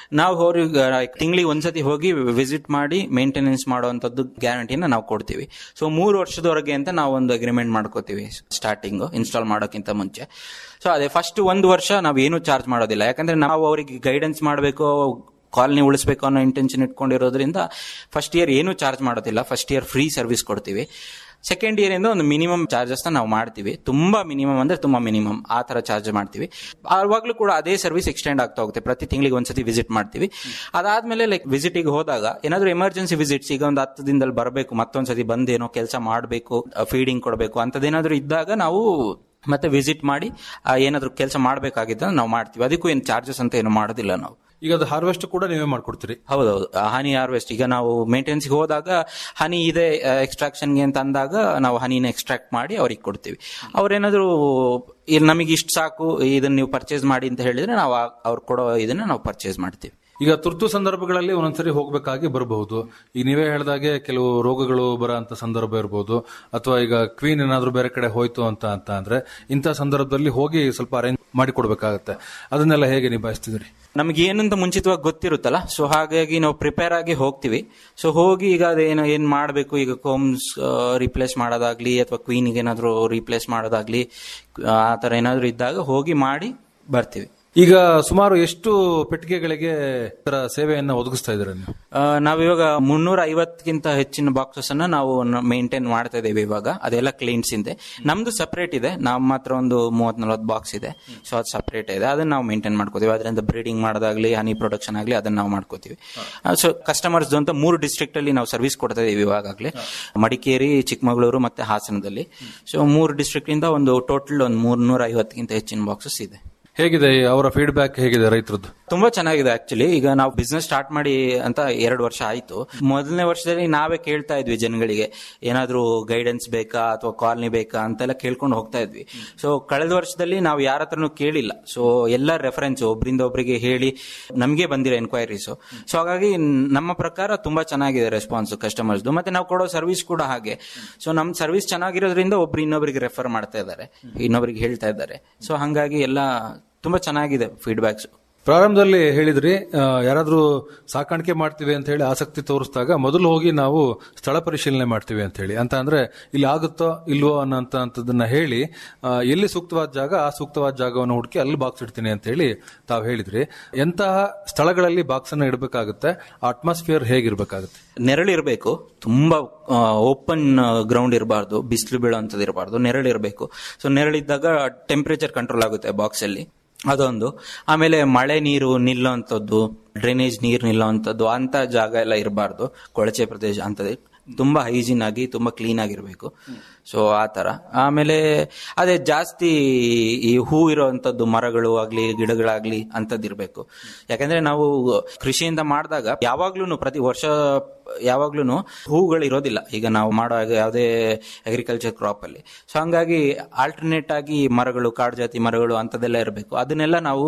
ನಾವು ಅವ್ರಿಗೆ ತಿಂಗಳಿಗೆ ಒಂದ್ಸತಿ ಹೋಗಿ ವಿಸಿಟ್ ಮಾಡಿ ಮೇಂಟೆನೆನ್ಸ್ ಮಾಡುವಂತದ್ದು ಗ್ಯಾರಂಟಿನ ನಾವು ಕೊಡ್ತೀವಿ ಸೊ ಮೂರು ವರ್ಷದವರೆಗೆ ಅಂತ ನಾವು ಒಂದು ಅಗ್ರಿಮೆಂಟ್ ಮಾಡ್ಕೋತೀವಿ ಸ್ಟಾರ್ಟಿಂಗ್ ಇನ್ಸ್ಟಾಲ್ ಮಾಡೋಕ್ಕಿಂತ ಮುಂಚೆ ಸೊ ಅದೇ ಫಸ್ಟ್ ಒಂದು ವರ್ಷ ನಾವು ಏನು ಚಾರ್ಜ್ ಮಾಡೋದಿಲ್ಲ ಯಾಕಂದ್ರೆ ನಾವು ಅವರಿಗೆ ಗೈಡೆನ್ಸ್ ಮಾಡಬೇಕು ಕಾಲನಿ ಉಳಿಸ್ಬೇಕು ಅನ್ನೋ ಇಂಟೆನ್ಷನ್ ಇಟ್ಕೊಂಡಿರೋದ್ರಿಂದ ಫಸ್ಟ್ ಇಯರ್ ಏನು ಚಾರ್ಜ್ ಮಾಡೋದಿಲ್ಲ ಫಸ್ಟ್ ಇಯರ್ ಫ್ರೀ ಸರ್ವಿಸ್ ಕೊಡ್ತೀವಿ ಸೆಕೆಂಡ್ ಇಯರ್ ಇಂದ ಒಂದು ಮಿನಿಮಮ್ ಚಾರ್ಜಸ್ ನಾವು ಮಾಡ್ತೀವಿ ತುಂಬಾ ಮಿನಿಮಮ್ ಅಂದ್ರೆ ತುಂಬಾ ಮಿನಿಮಮ್ ಆ ತರ ಚಾರ್ಜ್ ಮಾಡ್ತೀವಿ ಆವಾಗಲೂ ಕೂಡ ಅದೇ ಸರ್ವಿಸ್ ಎಕ್ಸ್ಟೆಂಡ್ ಆಗ್ತಾ ಹೋಗುತ್ತೆ ಪ್ರತಿ ತಿಂಗಳಿಗೆ ಒಂದ್ಸತಿ ವಿಸಿಟ್ ಮಾಡ್ತೀವಿ ಅದಾದ್ಮೇಲೆ ಲೈಕ್ ವಿಸಿಟಿಗೆ ಹೋದಾಗ ಏನಾದ್ರೂ ಎಮರ್ಜೆನ್ಸಿ ವಿಸಿಟ್ಸ್ ಈಗ ಒಂದು ಹತ್ತು ದಿನದಲ್ಲಿ ಬರಬೇಕು ಮತ್ತೊಂದ್ಸತಿ ಬಂದೇನೋ ಕೆಲಸ ಮಾಡಬೇಕು ಫೀಡಿಂಗ್ ಕೊಡಬೇಕು ಅಂತದೇನಾದ್ರೂ ಇದ್ದಾಗ ನಾವು ಮತ್ತೆ ವಿಸಿಟ್ ಮಾಡಿ ಆ, ಏನಾದ್ರೂ ಕೆಲಸ ಮಾಡಬೇಕಾಗಿದ್ದ ನಾವು ಮಾಡ್ತೀವಿ ಅದಕ್ಕೂ ಏನು ಚಾರ್ಜಸ್ ಅಂತ ಏನು ಮಾಡೋದಿಲ್ಲ ನಾವು ಈಗ ಅದು ಹಾರ್ವೆಸ್ಟ್ ಕೂಡ ನೀವೇ ಮಾಡ್ಕೊಡ್ತೀರಿ ಹೌದೌದು ಆ, ಹನಿ ಹಾರ್ವೆಸ್ಟ್ ಈಗ ನಾವು ಮೇಂಟೆನೆನ್ಸ್ಗೆ ಹೋದಾಗ ಹನಿ ಇದೆ ಎಕ್ಸ್ಟ್ರಾಕ್ಷನ್ಗೆ ಅಂತ ಅಂದಾಗ ನಾವು ಹನಿನ ಎಕ್ಸ್ಟ್ರಾಕ್ಟ್ ಮಾಡಿ ಅವ್ರಿಗೆ ಕೊಡ್ತೀವಿ ಅವ್ರೇನಾದ್ರು ಇಲ್ಲಿ ನಮಗೆ ಇಷ್ಟು ಸಾಕು ಇದನ್ನ ನೀವು ಪರ್ಚೇಸ್ ಮಾಡಿ ಅಂತ ಹೇಳಿದ್ರೆ ನಾವು ಆ- ಅವ್ರು ಕೊಡೋ ಇದನ್ನ ನಾವು ಪರ್ಚೇಸ್ ಮಾಡ್ತೀವಿ ಈಗ ತುರ್ತು ಸಂದರ್ಭಗಳಲ್ಲಿ ಒಂದೊಂದ್ಸರಿ ಹೋಗ್ಬೇಕಾಗಿ ಬರಬಹುದು ಈಗ ನೀವೇ ಹೇಳ್ದಾಗೆ ಕೆಲವು ರೋಗಗಳು ಬರೋ ಅಂತ ಸಂದರ್ಭ ಇರಬಹುದು ಅಥವಾ ಈಗ ಕ್ವೀನ್ ಏನಾದ್ರೂ ಬೇರೆ ಕಡೆ ಹೋಯ್ತು ಅಂತ ಅಂತ ಅಂದ್ರೆ ಇಂಥ ಸಂದರ್ಭದಲ್ಲಿ ಹೋಗಿ ಸ್ವಲ್ಪ ಅರೇಂಜ್ ಮಾಡಿ ಕೊಡ್ಬೇಕಾಗತ್ತೆ ಅದನ್ನೆಲ್ಲ ಹೇಗೆ ನಿಭಾಯಿಸ್ತಿದ್ರಿ ನಮ್ಗೆ ಏನಂತ ಮುಂಚಿತವಾಗಿ ಗೊತ್ತಿರುತ್ತಲ್ಲ ಸೊ ಹಾಗಾಗಿ ನಾವು ಪ್ರಿಪೇರ್ ಆಗಿ ಹೋಗ್ತೀವಿ ಸೊ ಹೋಗಿ ಈಗ ಅದೇನು ಏನ್ ಮಾಡಬೇಕು ಈಗ ಕೋಮ್ಸ್ ರಿಪ್ಲೇಸ್ ಮಾಡೋದಾಗ್ಲಿ ಅಥವಾ ಕ್ವೀನಿಗೆ ಏನಾದ್ರು ರಿಪ್ಲೇಸ್ ಮಾಡೋದಾಗ್ಲಿ ಆ ತರ ಏನಾದ್ರು ಇದ್ದಾಗ ಹೋಗಿ ಮಾಡಿ ಬರ್ತೀವಿ ಈಗ ಸುಮಾರು ಎಷ್ಟು ಪೆಟ್ಟಿಗೆಗಳಿಗೆ ಈ ತರ ಸೇವೆಯನ್ನ ಒದಗಿಸ್ತಾ ಇದ್ದೀರಾ ನೀವು ಆ, ನಾವಿವಾಗ ಮುನ್ನೂರ ಐವತ್ತಕ್ಕಿಂತ ಹೆಚ್ಚಿನ ಬಾಕ್ಸಸ್ ಅನ್ನ ನಾವು ಮೇಂಟೈನ್ ಮಾಡ್ತಾ ಇದ್ದೇವೆ ಇವಾಗ ಅದೆಲ್ಲ ಕ್ಲೀನ್ಸ್ ಇದೆ ನಮ್ದು ಸಪರೇಟ್ ಇದೆ ನಮ್ಮ ಹತ್ರ ಒಂದು ಮೂವತ್ ನಲ್ವತ್ತು ಬಾಕ್ಸ್ ಇದೆ ಸೊ ಅದು ಸಪರೇಟ್ ಇದೆ ಅದನ್ನ ನಾವು ಮೇಂಟೈನ್ ಮಾಡ್ಕೋತೀವಿ ಅದರಿಂದ ಬ್ರೀಡಿಂಗ್ ಮಾಡೋದಾಗ್ಲಿ ಹನಿ ಪ್ರೊಡಕ್ಷನ್ ಆಗಲಿ ಅದನ್ನ ನಾವು ಮಾಡ್ಕೋತೀವಿ ಸೊ ಕಸ್ಟಮರ್ಸ್ ಅಂತ ಮೂರು ಡಿಸ್ಟ್ರಿಕ್ಟ್ ಅಲ್ಲಿ ನಾವು ಸರ್ವಿಸ್ ಕೊಡ್ತಾ ಇದೀವಿ ಇವಾಗಲೇ ಮಡಿಕೇರಿ ಚಿಕ್ಕಮಗಳೂರು ಮತ್ತೆ ಹಾಸನದಲ್ಲಿ ಸೊ ಮೂರು ಡಿಸ್ಟ್ರಿಕ್ಟ್ ಇಂದ ಒಂದು ಟೋಟಲ್ ಒಂದು ಮೂರ್ನೂರ ಐವತ್ತಕ್ಕಿಂತ ಹೆಚ್ಚಿನ ಬಾಕ್ಸಸ್ ಇದೆ ಹೇಗಿದೆ ಅವರ ಫೀಡ್ಬ್ಯಾಕ್ ಹೇಗಿದೆ ರೈತರದ್ದು ತುಂಬಾ ಚೆನ್ನಾಗಿದೆ ಆಕ್ಚುಲಿ ಈಗ ನಾವು ಬಿಸ್ನೆಸ್ ಸ್ಟಾರ್ಟ್ ಮಾಡಿ ಅಂತ ಎರಡು ವರ್ಷ ಆಯ್ತು ಮೊದಲನೇ ವರ್ಷದಲ್ಲಿ ನಾವೇ ಕೇಳ್ತಾ ಇದ್ವಿ ಜನಗಳಿಗೆ ಏನಾದ್ರೂ ಗೈಡೆನ್ಸ್ ಬೇಕಾ ಅಥವಾ ಕಾಲನಿ ಬೇಕಾ ಅಂತೆಲ್ಲ ಕೇಳ್ಕೊಂಡು ಹೋಗ್ತಾ ಇದ್ವಿ ಸೊ ಕಳೆದ ವರ್ಷದಲ್ಲಿ ನಾವು ಯಾರ ಹತ್ರನೂ ಕೇಳಿಲ್ಲ ಸೊ ಎಲ್ಲ ರೆಫರೆನ್ಸ್ ಒಬ್ರಿಂದ ಒಬ್ರಿಗೆ ಹೇಳಿ ನಮಗೆ ಬಂದಿರೋ ಎನ್ಕ್ವೈರೀಸ್ ಸೊ ಹಾಗಾಗಿ ನಮ್ಮ ಪ್ರಕಾರ ತುಂಬಾ ಚೆನ್ನಾಗಿದೆ ರೆಸ್ಪಾನ್ಸ್ ಕಸ್ಟಮರ್ಸ್ ಮತ್ತೆ ನಾವು ಕೊಡೋ ಸರ್ವಿಸ್ ಕೂಡ ಹಾಗೆ ಸೊ ನಮ್ಮ ಸರ್ವಿಸ್ ಚೆನ್ನಾಗಿರೋದ್ರಿಂದ ಒಬ್ರು ಇನ್ನೊಬ್ರಿಗೆ ರೆಫರ್ ಮಾಡ್ತಾ ಇದ್ದಾರೆ ಇನ್ನೊಬ್ರಿಗೆ ಹೇಳ್ತಾ ಇದ್ದಾರೆ ಸೊ ಹಂಗಾಗಿ ಎಲ್ಲ ತುಂಬಾ ಚೆನ್ನಾಗಿದೆ ಫೀಡ್ಬ್ಯಾಕ್ಸ್ ಪ್ರಾರಂಭದಲ್ಲಿ ಹೇಳಿದ್ರಿ ಆ, ಯಾರಾದ್ರೂ ಸಾಕಾಣಿಕೆ ಮಾಡ್ತೀವಿ ಅಂತ ಹೇಳಿ ಆಸಕ್ತಿ ತೋರಿಸಿದಾಗ ಮೊದಲು ಹೋಗಿ ನಾವು ಸ್ಥಳ ಪರಿಶೀಲನೆ ಮಾಡ್ತೀವಿ ಅಂತ ಹೇಳಿ ಅಂತ ಅಂದ್ರೆ ಇಲ್ಲಿ ಆಗುತ್ತೋ ಇಲ್ವೋ ಅನ್ನೋಂಥದ್ದನ್ನ ಹೇಳಿ ಆ, ಎಲ್ಲಿ ಸೂಕ್ತವಾದ ಜಾಗ ಆ ಸೂಕ್ತವಾದ ಜಾಗವನ್ನು ಹುಡುಕಿ ಅಲ್ಲಿ ಬಾಕ್ಸ್ ಇಡ್ತೀನಿ ಅಂತ ಹೇಳಿ ತಾವು ಹೇಳಿದ್ರಿ ಎಂತಹ ಸ್ಥಳಗಳಲ್ಲಿ ಬಾಕ್ಸ್ ಅನ್ನ ಇಡಬೇಕಾಗುತ್ತೆ ಅಟ್ಮಾಸ್ಫಿಯರ್ ಹೇಗಿರ್ಬೇಕಾಗುತ್ತೆ ನೆರಳಿರಬೇಕು ತುಂಬಾ ಓಪನ್ ಗ್ರೌಂಡ್ ಇರಬಾರ್ದು ಬಿಸಿಲು ಬೀಳೋಂಥದ್ದು ಇರಬಾರ್ದು ನೆರಳಿರಬೇಕು ಸೊ ನೆರಳಿದ್ದಾಗ ಟೆಂಪರೇಚರ್ ಕಂಟ್ರೋಲ್ ಆಗುತ್ತೆ ಬಾಕ್ಸ್ ಅಲ್ಲಿ ಅದೊಂದು ಆಮೇಲೆ ಮಳೆ ನೀರು ನಿಲ್ಲುವಂಥದ್ದು ಡ್ರೈನೇಜ್ ನೀರು ನಿಲ್ಲುವಂಥದ್ದು ಅಂತ ಜಾಗ ಎಲ್ಲ ಇರಬಾರ್ದು ಕೊಳಚೆ ಪ್ರದೇಶ ಅಂತದೇ ತುಂಬಾ ಹೈಜೀನ್ ಆಗಿ ತುಂಬಾ ಕ್ಲೀನ್ ಆಗಿರಬೇಕು ಸೊ ಆ ತರ ಆಮೇಲೆ ಅದೇ ಜಾಸ್ತಿ ಈ ಹೂ ಇರುವಂತದ್ದು ಮರಗಳು ಆಗ್ಲಿ ಗಿಡಗಳಾಗ್ಲಿ ಅಂತದ್ದು ಇರಬೇಕು ಯಾಕಂದ್ರೆ ನಾವು ಕೃಷಿಯಿಂದ ಮಾಡಿದಾಗ ಯಾವಾಗ್ಲೂ ಪ್ರತಿ ವರ್ಷ ಯಾವಾಗ್ಲೂ ಹೂಗಳು ಇರೋದಿಲ್ಲ ಈಗ ನಾವು ಮಾಡೋ ಯಾವುದೇ ಅಗ್ರಿಕಲ್ಚರ್ ಕ್ರಾಪ್ ಅಲ್ಲಿ ಸೊ ಹಂಗಾಗಿ ಆಲ್ಟರ್ನೇಟ್ ಆಗಿ ಮರಗಳು ಕಾಡು ಜಾತಿ ಮರಗಳು ಅಂತದೆಲ್ಲ ಇರಬೇಕು ಅದನ್ನೆಲ್ಲ ನಾವು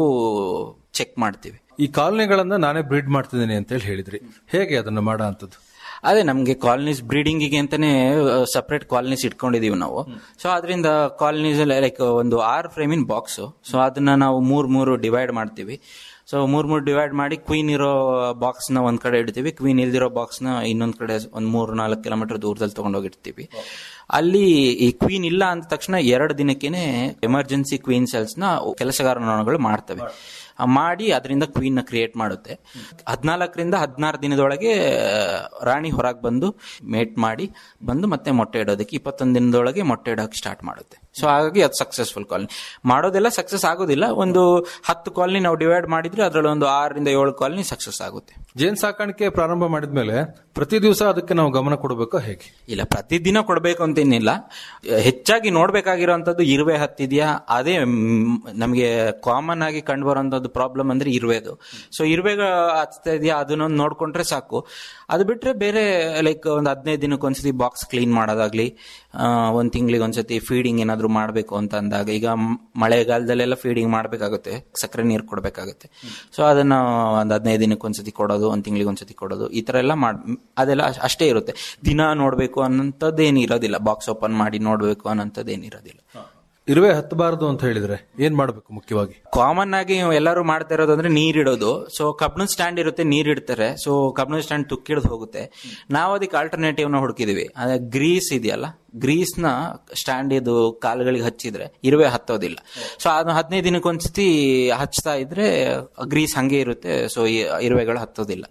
ಚೆಕ್ ಮಾಡ್ತೀವಿ ಈ ಕಾಲನಿಗಳನ್ನ ನಾನೇ ಬ್ರೀಡ್ ಮಾಡ್ತಿದ್ದೀನಿ ಅಂತ ಹೇಳಿ ಹೇಳಿದ್ರಿ ಹೇಗೆ ಅದನ್ನ ಮಾಡೋ ಅಂತದ್ದು ಅದೇ ನಮಗೆ ಕಾಲನೀಸ್ ಬ್ರೀಡಿಂಗಿಗೆ ಅಂತಾನೆ ಸಪರೇಟ್ ಕಾಲನೀಸ್ ಇಟ್ಕೊಂಡಿದೀವಿ ನಾವು ಸೊ ಅದರಿಂದ ಕಾಲನೀಸ್ ಲೈಕ್ ಒಂದು ಆರು ಫ್ರೇಮಿನ್ ಬಾಕ್ಸ್ ಸೊ ಅದನ್ನ ನಾವು ಮೂರ್ ಮೂರು ಡಿವೈಡ್ ಮಾಡ್ತೀವಿ ಸೊ ಮೂರ್ ಮೂರು ಡಿವೈಡ್ ಮಾಡಿ ಕ್ವೀನ್ ಇರೋ ಬಾಕ್ಸ್ ನ ಒಂದ್ ಕಡೆ ಇಡ್ತೀವಿ ಕ್ವೀನ್ ಇಲ್ದಿರೋ ಬಾಕ್ಸ್ ನ ಇನ್ನೊಂದ್ ಕಡೆ ಒಂದ್ ಮೂರ್ ನಾಲ್ಕು ಕಿಲೋಮೀಟರ್ ದೂರದಲ್ಲಿ ತಗೊಂಡೋಗಿರ್ತೀವಿ ಅಲ್ಲಿ ಈ ಕ್ವೀನ್ ಇಲ್ಲ ಅಂದ ತಕ್ಷಣ ಎರಡು ದಿನಕ್ಕೇನೆ ಎಮರ್ಜೆನ್ಸಿ ಕ್ವೀನ್ ಸೆಲ್ಸ್ ನ ಕೆಲಸಗಾರ ನೊಣಗಳು ಮಾಡ್ತವೆ ಆ ಮಾಡಿ ಅದರಿಂದ ಕ್ವೀನ್ ನ ಕ್ರಿಯೇಟ್ ಮಾಡುತ್ತೆ ಹದಿನಾಲ್ಕರಿಂದ ಹದಿನಾರು ದಿನದೊಳಗೆ ರಾಣಿ ಹೊರಗೆ ಬಂದು ಮೇಟ್ ಮಾಡಿ ಬಂದು ಮತ್ತೆ ಮೊಟ್ಟೆ ಇಡೋದಕ್ಕೆ ಇಪ್ಪತ್ತೊಂದು ದಿನದೊಳಗೆ ಮೊಟ್ಟೆ ಇಡೋಕೆ ಸ್ಟಾರ್ಟ್ ಮಾಡುತ್ತೆ ಸೊ ಹಾಗಾಗಿ ಅದು ಸಕ್ಸಸ್ಫುಲ್ ಕಾಲನಿ ಮಾಡೋದೆಲ್ಲ ಸಕ್ಸಸ್ ಆಗೋದಿಲ್ಲ ಒಂದು ಹತ್ತು ಕಾಲನಿ ನಾವು ಡಿವೈಡ್ ಮಾಡಿದ್ರೆ ಅದರಲ್ಲಿ ಒಂದು ಆರರಿಂದ ಏಳು ಕಾಲನಿ ಸಕ್ಸಸ್ ಆಗುತ್ತೆ ಜೇನ್ ಸಾಕಾಣಿಕೆ ಪ್ರಾರಂಭ ಮಾಡಿದ್ಮೇಲೆ ಪ್ರತಿ ದಿವಸ ಅದಕ್ಕೆ ನಾವು ಗಮನ ಕೊಡಬೇಕು ಹೇಗೆ ಇಲ್ಲ ಪ್ರತಿದಿನ ಕೊಡಬೇಕು ಅಂತೇನಿಲ್ಲ ಹೆಚ್ಚಾಗಿ ನೋಡ್ಬೇಕಾಗಿರೋಂಥದ್ದು ಇರುವೆ ಹತ್ತಿದ್ಯಾ ಅದೇ ಮ್, ನಮಗೆ ಕಾಮನ್ ಆಗಿ ಕಂಡು ಬರೋಂಥದ್ದು ಪ್ರಾಬ್ಲಮ್ ಅಂದ್ರೆ ಇರುವೆದು ಸೊ ಇರುವೆಗ ಹತ್ತಾ ಇದೆಯಾ ಅದನ್ನೊಂದು ನೋಡ್ಕೊಂಡ್ರೆ ಸಾಕು ಅದು ಬಿಟ್ರೆ ಬೇರೆ ಲೈಕ್ ಒಂದು ಹದಿನೈದು ದಿನಕ್ಕೆ ಒಂದ್ಸತಿ ಬಾಕ್ಸ್ ಕ್ಲೀನ್ ಮಾಡೋದಾಗ್ಲಿ ಆ, ಒಂದ್ ತಿಂಗಳಿಗೆ ಒಂದ್ಸತಿ ಫೀಡಿಂಗ್ ಏನಾದ್ರು ಮಾಡಬೇಕು ಅಂತ ಅಂದಾಗ ಈಗ ಮ್- ಮಳೆಗಾಲದಲ್ಲೆಲ್ಲ ಫೀಡಿಂಗ್ ಮಾಡಬೇಕಾಗುತ್ತೆ ಸಕ್ಕರೆ ನೀರು ಕೊಡಬೇಕಾಗುತ್ತೆ ಸೊ ಅದನ್ನ ಒಂದ್ ಹದಿನೈದು ದಿನಕ್ಕೆ ಒಂದ್ಸತಿ ಕೊಡೋದು ಒಂದ್ ತಿಂಗಳಿಗೆ ಒಂದ್ಸತಿ ಕೊಡೋದು ಈ ತರ ಎಲ್ಲ ಮಾಡ್ ಅದೆಲ್ಲ ಅಷ್- ಅಷ್ಟೇ ಇರುತ್ತೆ ದಿನ ನೋಡ್ಬೇಕು ಅನ್ನೋಂಥದ್ದು ಏನು ಇರೋದಿಲ್ಲ ಬಾಕ್ಸ್ ಓಪನ್ ಮಾಡಿ ನೋಡ್ಬೇಕು ಅನ್ನೋಂಥದ್ದು ಏನಿರೋದಿಲ್ಲ ಇರುವೆ ಹತ್ತಬಾರದು ಅಂತ ಹೇಳಿದ್ರೆ ಏನ್ ಮಾಡಬೇಕು ಮುಖ್ಯವಾಗಿ ಕಾಮನ್ ಆಗಿ ಎಲ್ಲರೂ ಮಾಡ್ತಾ ಇರೋದು ಅಂದ್ರೆ ನೀರಿಡೋದು ಸೊ ಕಬ್ಬಿಣ ಸ್ಟ್ಯಾಂಡ್ ಇರುತ್ತೆ ನೀರಿಡ್ತಾರೆ ಸೊ ಕಬ್ಬಿಣ ಸ್ಟ್ಯಾಂಡ್ ತುಕ್ಕಿಡ್ದು ಹೋಗುತ್ತೆ ನಾವು ಅದಕ್ಕೆ ಆಲ್ಟರ್ನೇಟಿವ್ ನ ಹುಡುಕಿದೀವಿ ಅದೇ ಗ್ರೀಸ್ ಇದೆಯಲ್ಲ ಗ್ರೀಸ್ ನ ಸ್ಟ್ಯಾಂಡ್ ಇದು ಕಾಲುಗಳಿಗೆ ಹಚ್ಚಿದ್ರೆ ಇರುವೆ ಹತ್ತೋದಿಲ್ಲ ಸೊ ಅದು ಹದಿನೈದು ದಿನಕ್ಕೊಂದ್ಸತಿ ಹಚ್ತಾ ಇದ್ರೆ ಗ್ರೀಸ್ ಹಂಗೆ ಇರುತ್ತೆ ಸೊ ಇರುವೆಗಳು ಹತ್ತೋದಿಲ್ಲ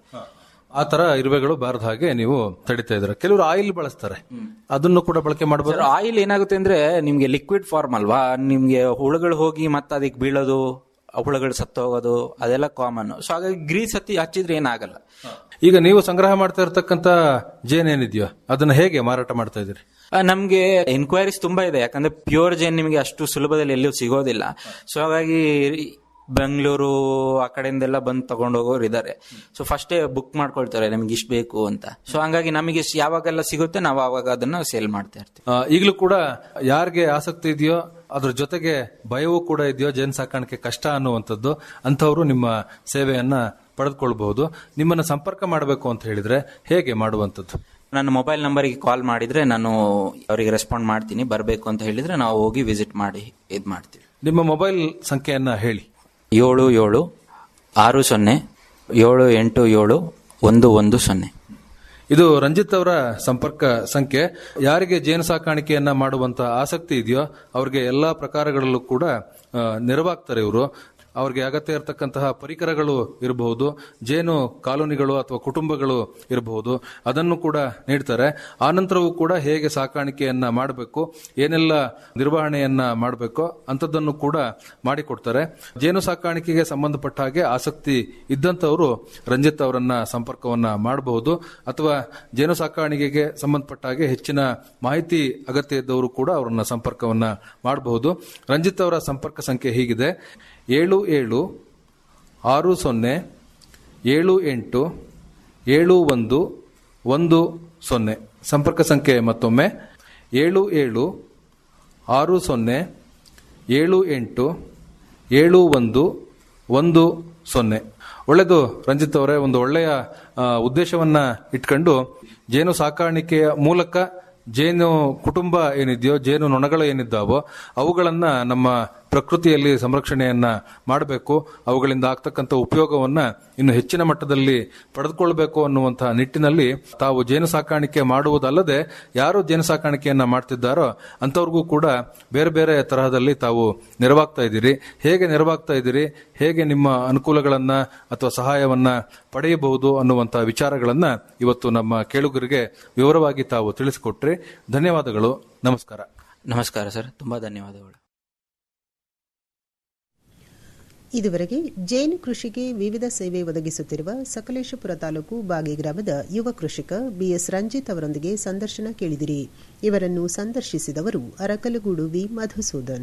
ಆ ತರ ಇರುವೆಗಳು ಬಾರದ ಹಾಗೆ ನೀವು ತಡಿತಾ ಇದ್ದೀರಾ ಕೆಲವರು ಆಯಿಲ್ ಬಳಸ್ತಾರೆ ಅದನ್ನು ಕೂಡ ಬಳಕೆ ಮಾಡಬಹುದು ಸರ್ ಆಯಿಲ್ ಏನಾಗುತ್ತೆ ಅಂದ್ರೆ ನಿಮ್ಗೆ ಲಿಕ್ವಿಡ್ ಫಾರ್ಮ್ ಅಲ್ವಾ ನಿಮ್ಗೆ ಹುಳುಗಳು ಹೋಗಿ ಮತ್ತೆ ಅದಕ್ಕೆ ಬೀಳೋದು ಆ ಹುಳುಗಳು ಸತ್ತೋಗೋದು ಅದೆಲ್ಲ ಕಾಮನ್ ಸೊ ಹಾಗಾಗಿ ಗ್ರೀಸ್ ಹತ್ತಿ ಹಚ್ಚಿದ್ರೆ ಏನಾಗಲ್ಲ ಈಗ ನೀವು ಸಂಗ್ರಹ ಮಾಡ್ತಾ ಇರತಕ್ಕಂತ ಜೇನ್ ಏನಿದೆಯೋ ಅದನ್ನ ಹೇಗೆ ಮಾರಾಟ ಮಾಡ್ತಾ ಇದ್ದೀರಿ ಆ, ನಮ್ಗೆ ಎನ್ಕ್ವೈರೀಸ್ ತುಂಬಾ ಇದೆ ಯಾಕಂದ್ರೆ ಪ್ಯೂರ್ ಜೇನ್ ನಿಮಗೆ ಅಷ್ಟು ಸುಲಭದಲ್ಲಿ ಎಲ್ಲೂ ಸಿಗೋದಿಲ್ಲ ಸೊ ಹಾಗಾಗಿ ಬೆಂಗಳೂರು ಆ ಕಡೆಯಿಂದೆಲ್ಲ ಬಂದು ತಗೊಂಡು ಹೋಗೋರು ಇದ್ದಾರೆ ಸೊ ಫಸ್ಟೇ ಬುಕ್ ಮಾಡ್ಕೊಳ್ತಾರೆ ನಮ್ಗೆ ಇಷ್ಟು ಬೇಕು ಅಂತ ಸೊ ಹಂಗಾಗಿ ನಮಗೆ ಇಷ್ಟ್ ಯಾವಾಗೆಲ್ಲ ಸಿಗುತ್ತೆ ನಾವು ಅವಾಗ ಅದನ್ನ ಸೇಲ್ ಮಾಡ್ತಾ ಇರ್ತೀವಿ ಆ, ಈಗಲೂ ಕೂಡ ಯಾರಿಗೆ ಆಸಕ್ತಿ ಇದೆಯೋ ಅದ್ರ ಜೊತೆಗೆ ಭಯವೂ ಕೂಡ ಇದೆಯೋ ಜೇನು ಸಾಕಾಣಿಕೆ ಕಷ್ಟ ಅನ್ನುವಂಥದ್ದು ಅಂಥವ್ರು ನಿಮ್ಮ ಸೇವೆಯನ್ನ ಪಡೆದುಕೊಳ್ಬಹುದು ನಿಮ್ಮನ್ನ ಸಂಪರ್ಕ ಮಾಡಬೇಕು ಅಂತ ಹೇಳಿದ್ರೆ ಹೇಗೆ ಮಾಡುವಂಥದ್ದು ನನ್ನ ಮೊಬೈಲ್ ನಂಬರಿಗೆ ಕಾಲ್ ಮಾಡಿದ್ರೆ ನಾನು ಅವರಿಗೆ ರೆಸ್ಪಾಂಡ್ ಮಾಡ್ತೀನಿ ಬರಬೇಕು ಅಂತ ಹೇಳಿದ್ರೆ ನಾವು ಹೋಗಿ ವಿಸಿಟ್ ಮಾಡಿ ಇದು ಮಾಡ್ತೀವಿ ನಿಮ್ಮ ಮೊಬೈಲ್ ಸಂಖ್ಯೆಯನ್ನ ಹೇಳಿ ಏಳು ಏಳು ಆರು ಸೊನ್ನೆ ಏಳು ಎಂಟು ಏಳು ಒಂದು ಒಂದು ಸೊನ್ನೆ ಇದು ರಂಜಿತ್ ಅವರ ಸಂಪರ್ಕ ಸಂಖ್ಯೆ ಯಾರಿಗೆ ಜೇನು ಸಾಕಾಣಿಕೆಯನ್ನ ಮಾಡುವಂತ ಆಸಕ್ತಿ ಇದೆಯೋ ಅವ್ರಿಗೆ ಎಲ್ಲಾ ಪ್ರಕಾರಗಳಲ್ಲೂ ಕೂಡ ಆ, ನೆರವಾಗ್ತಾರೆ ಇವರು ಅವ್ರಿಗೆ ಅಗತ್ಯ ಇರತಕ್ಕಂತಹ ಪರಿಕರಗಳು ಇರಬಹುದು ಜೇನು ಕಾಲೋನಿಗಳು ಅಥವಾ ಕುಟುಂಬಗಳು ಇರಬಹುದು ಅದನ್ನು ಕೂಡ ನೀಡ್ತಾರೆ ಆನಂತರವೂ ಕೂಡ ಹೇಗೆ ಸಾಕಾಣಿಕೆಯನ್ನ ಮಾಡಬೇಕು ಏನೆಲ್ಲ ನಿರ್ವಹಣೆಯನ್ನ ಮಾಡಬೇಕು ಅಂಥದ್ದನ್ನು ಕೂಡ ಮಾಡಿಕೊಡ್ತಾರೆ ಜೇನು ಸಾಕಾಣಿಕೆಗೆ ಸಂಬಂಧಪಟ್ಟ ಹಾಗೆ ಆಸಕ್ತಿ ಇದ್ದಂಥವರು ರಂಜಿತ್ ಅವರನ್ನ ಸಂಪರ್ಕವನ್ನ ಮಾಡಬಹುದು ಅಥವಾ ಜೇನು ಸಾಕಾಣಿಕೆಗೆ ಸಂಬಂಧಪಟ್ಟ ಹಾಗೆ ಹೆಚ್ಚಿನ ಮಾಹಿತಿ ಅಗತ್ಯ ಇದ್ದವರು ಕೂಡ ಅವರನ್ನ ಸಂಪರ್ಕವನ್ನ ಮಾಡಬಹುದು ರಂಜಿತ್ ಅವರ ಸಂಪರ್ಕ ಸಂಖ್ಯೆ ಹೀಗಿದೆ ಏಳು ಏಳು ಆರು ಸೊನ್ನೆ ಏಳು ಎಂಟು ಏಳು ಒಂದು ಒಂದು ಸೊನ್ನೆ ಸಂಪರ್ಕ ಸಂಖ್ಯೆ ಮತ್ತೊಮ್ಮೆ ಏಳು ಏಳು ಆರು ಸೊನ್ನೆ ಏಳು ಎಂಟು ಏಳು ಒಂದು ಒಂದು ಸೊನ್ನೆ ಒಳ್ಳೆಯದು ರಂಜಿತ್ ಅವರೇ ಒಂದು ಒಳ್ಳೆಯ ಆ, ಉದ್ದೇಶವನ್ನ ಇಟ್ಕೊಂಡು ಜೇನು ಸಾಕಾಣಿಕೆಯ ಮೂಲಕ ಜೇನು ಕುಟುಂಬ ಏನಿದೆಯೋ ಜೇನು ನೊಣಗಳು ಏನಿದ್ದಾವೋ ಅವುಗಳನ್ನ ನಮ್ಮ ಪ್ರಕೃತಿಯಲ್ಲಿ ಸಂರಕ್ಷಣೆಯನ್ನ ಮಾಡಬೇಕು ಅವುಗಳಿಂದ ಆಗ್ತಕ್ಕಂಥ ಉಪಯೋಗವನ್ನ ಇನ್ನು ಹೆಚ್ಚಿನ ಮಟ್ಟದಲ್ಲಿ ಪಡೆದುಕೊಳ್ಬೇಕು ಅನ್ನುವಂತಹ ನಿಟ್ಟಿನಲ್ಲಿ ತಾವು ಜೇನು ಸಾಕಾಣಿಕೆ ಮಾಡುವುದಲ್ಲದೆ ಯಾರು ಜೇನು ಸಾಕಾಣಿಕೆಯನ್ನ ಮಾಡ್ತಿದ್ದಾರೋ ಅಂಥವ್ರಿಗೂ ಕೂಡ ಬೇರೆ ಬೇರೆ ತರಹದಲ್ಲಿ ತಾವು ನೆರವಾಗ್ತಾ ಇದ್ದೀರಿ ಹೇಗೆ ನೆರವಾಗ್ತಾ ಇದ್ದೀರಿ ಹೇಗೆ ನಿಮ್ಮ ಅನುಕೂಲಗಳನ್ನ ಅಥವಾ ಸಹಾಯವನ್ನ ಪಡೆಯಬಹುದು ಅನ್ನುವಂತಹ ವಿಚಾರಗಳನ್ನ ಇವತ್ತು ನಮ್ಮ ಕೇಳುಗರಿಗೆ ವಿವರವಾಗಿ ತಾವು ತಿಳಿಸಿಕೊಟ್ರಿ ಧನ್ಯವಾದಗಳು ನಮಸ್ಕಾರ ನಮಸ್ಕಾರ ಸರ್ ತುಂಬಾ ಧನ್ಯವಾದಗಳು ಇದುವರೆಗೆ ಜೇನು ಕೃಷಿಗೆ ವಿವಿಧ ಸೇವೆ ಒದಗಿಸುತ್ತಿರುವ ಸಕಲೇಶಪುರ ತಾಲೂಕು ಬಾಗಿ ಗ್ರಾಮದ ಯುವ ಕೃಷಿಕ ಬಿಎಸ್ ರಂಜಿತ್ ಅವರೊಂದಿಗೆ ಸಂದರ್ಶನ ಕೇಳಿದಿರಿ ಇವರನ್ನು ಸಂದರ್ಶಿಸಿದವರು ಅರಕಲಗೂಡು ವಿ ಮಧುಸೂದನ್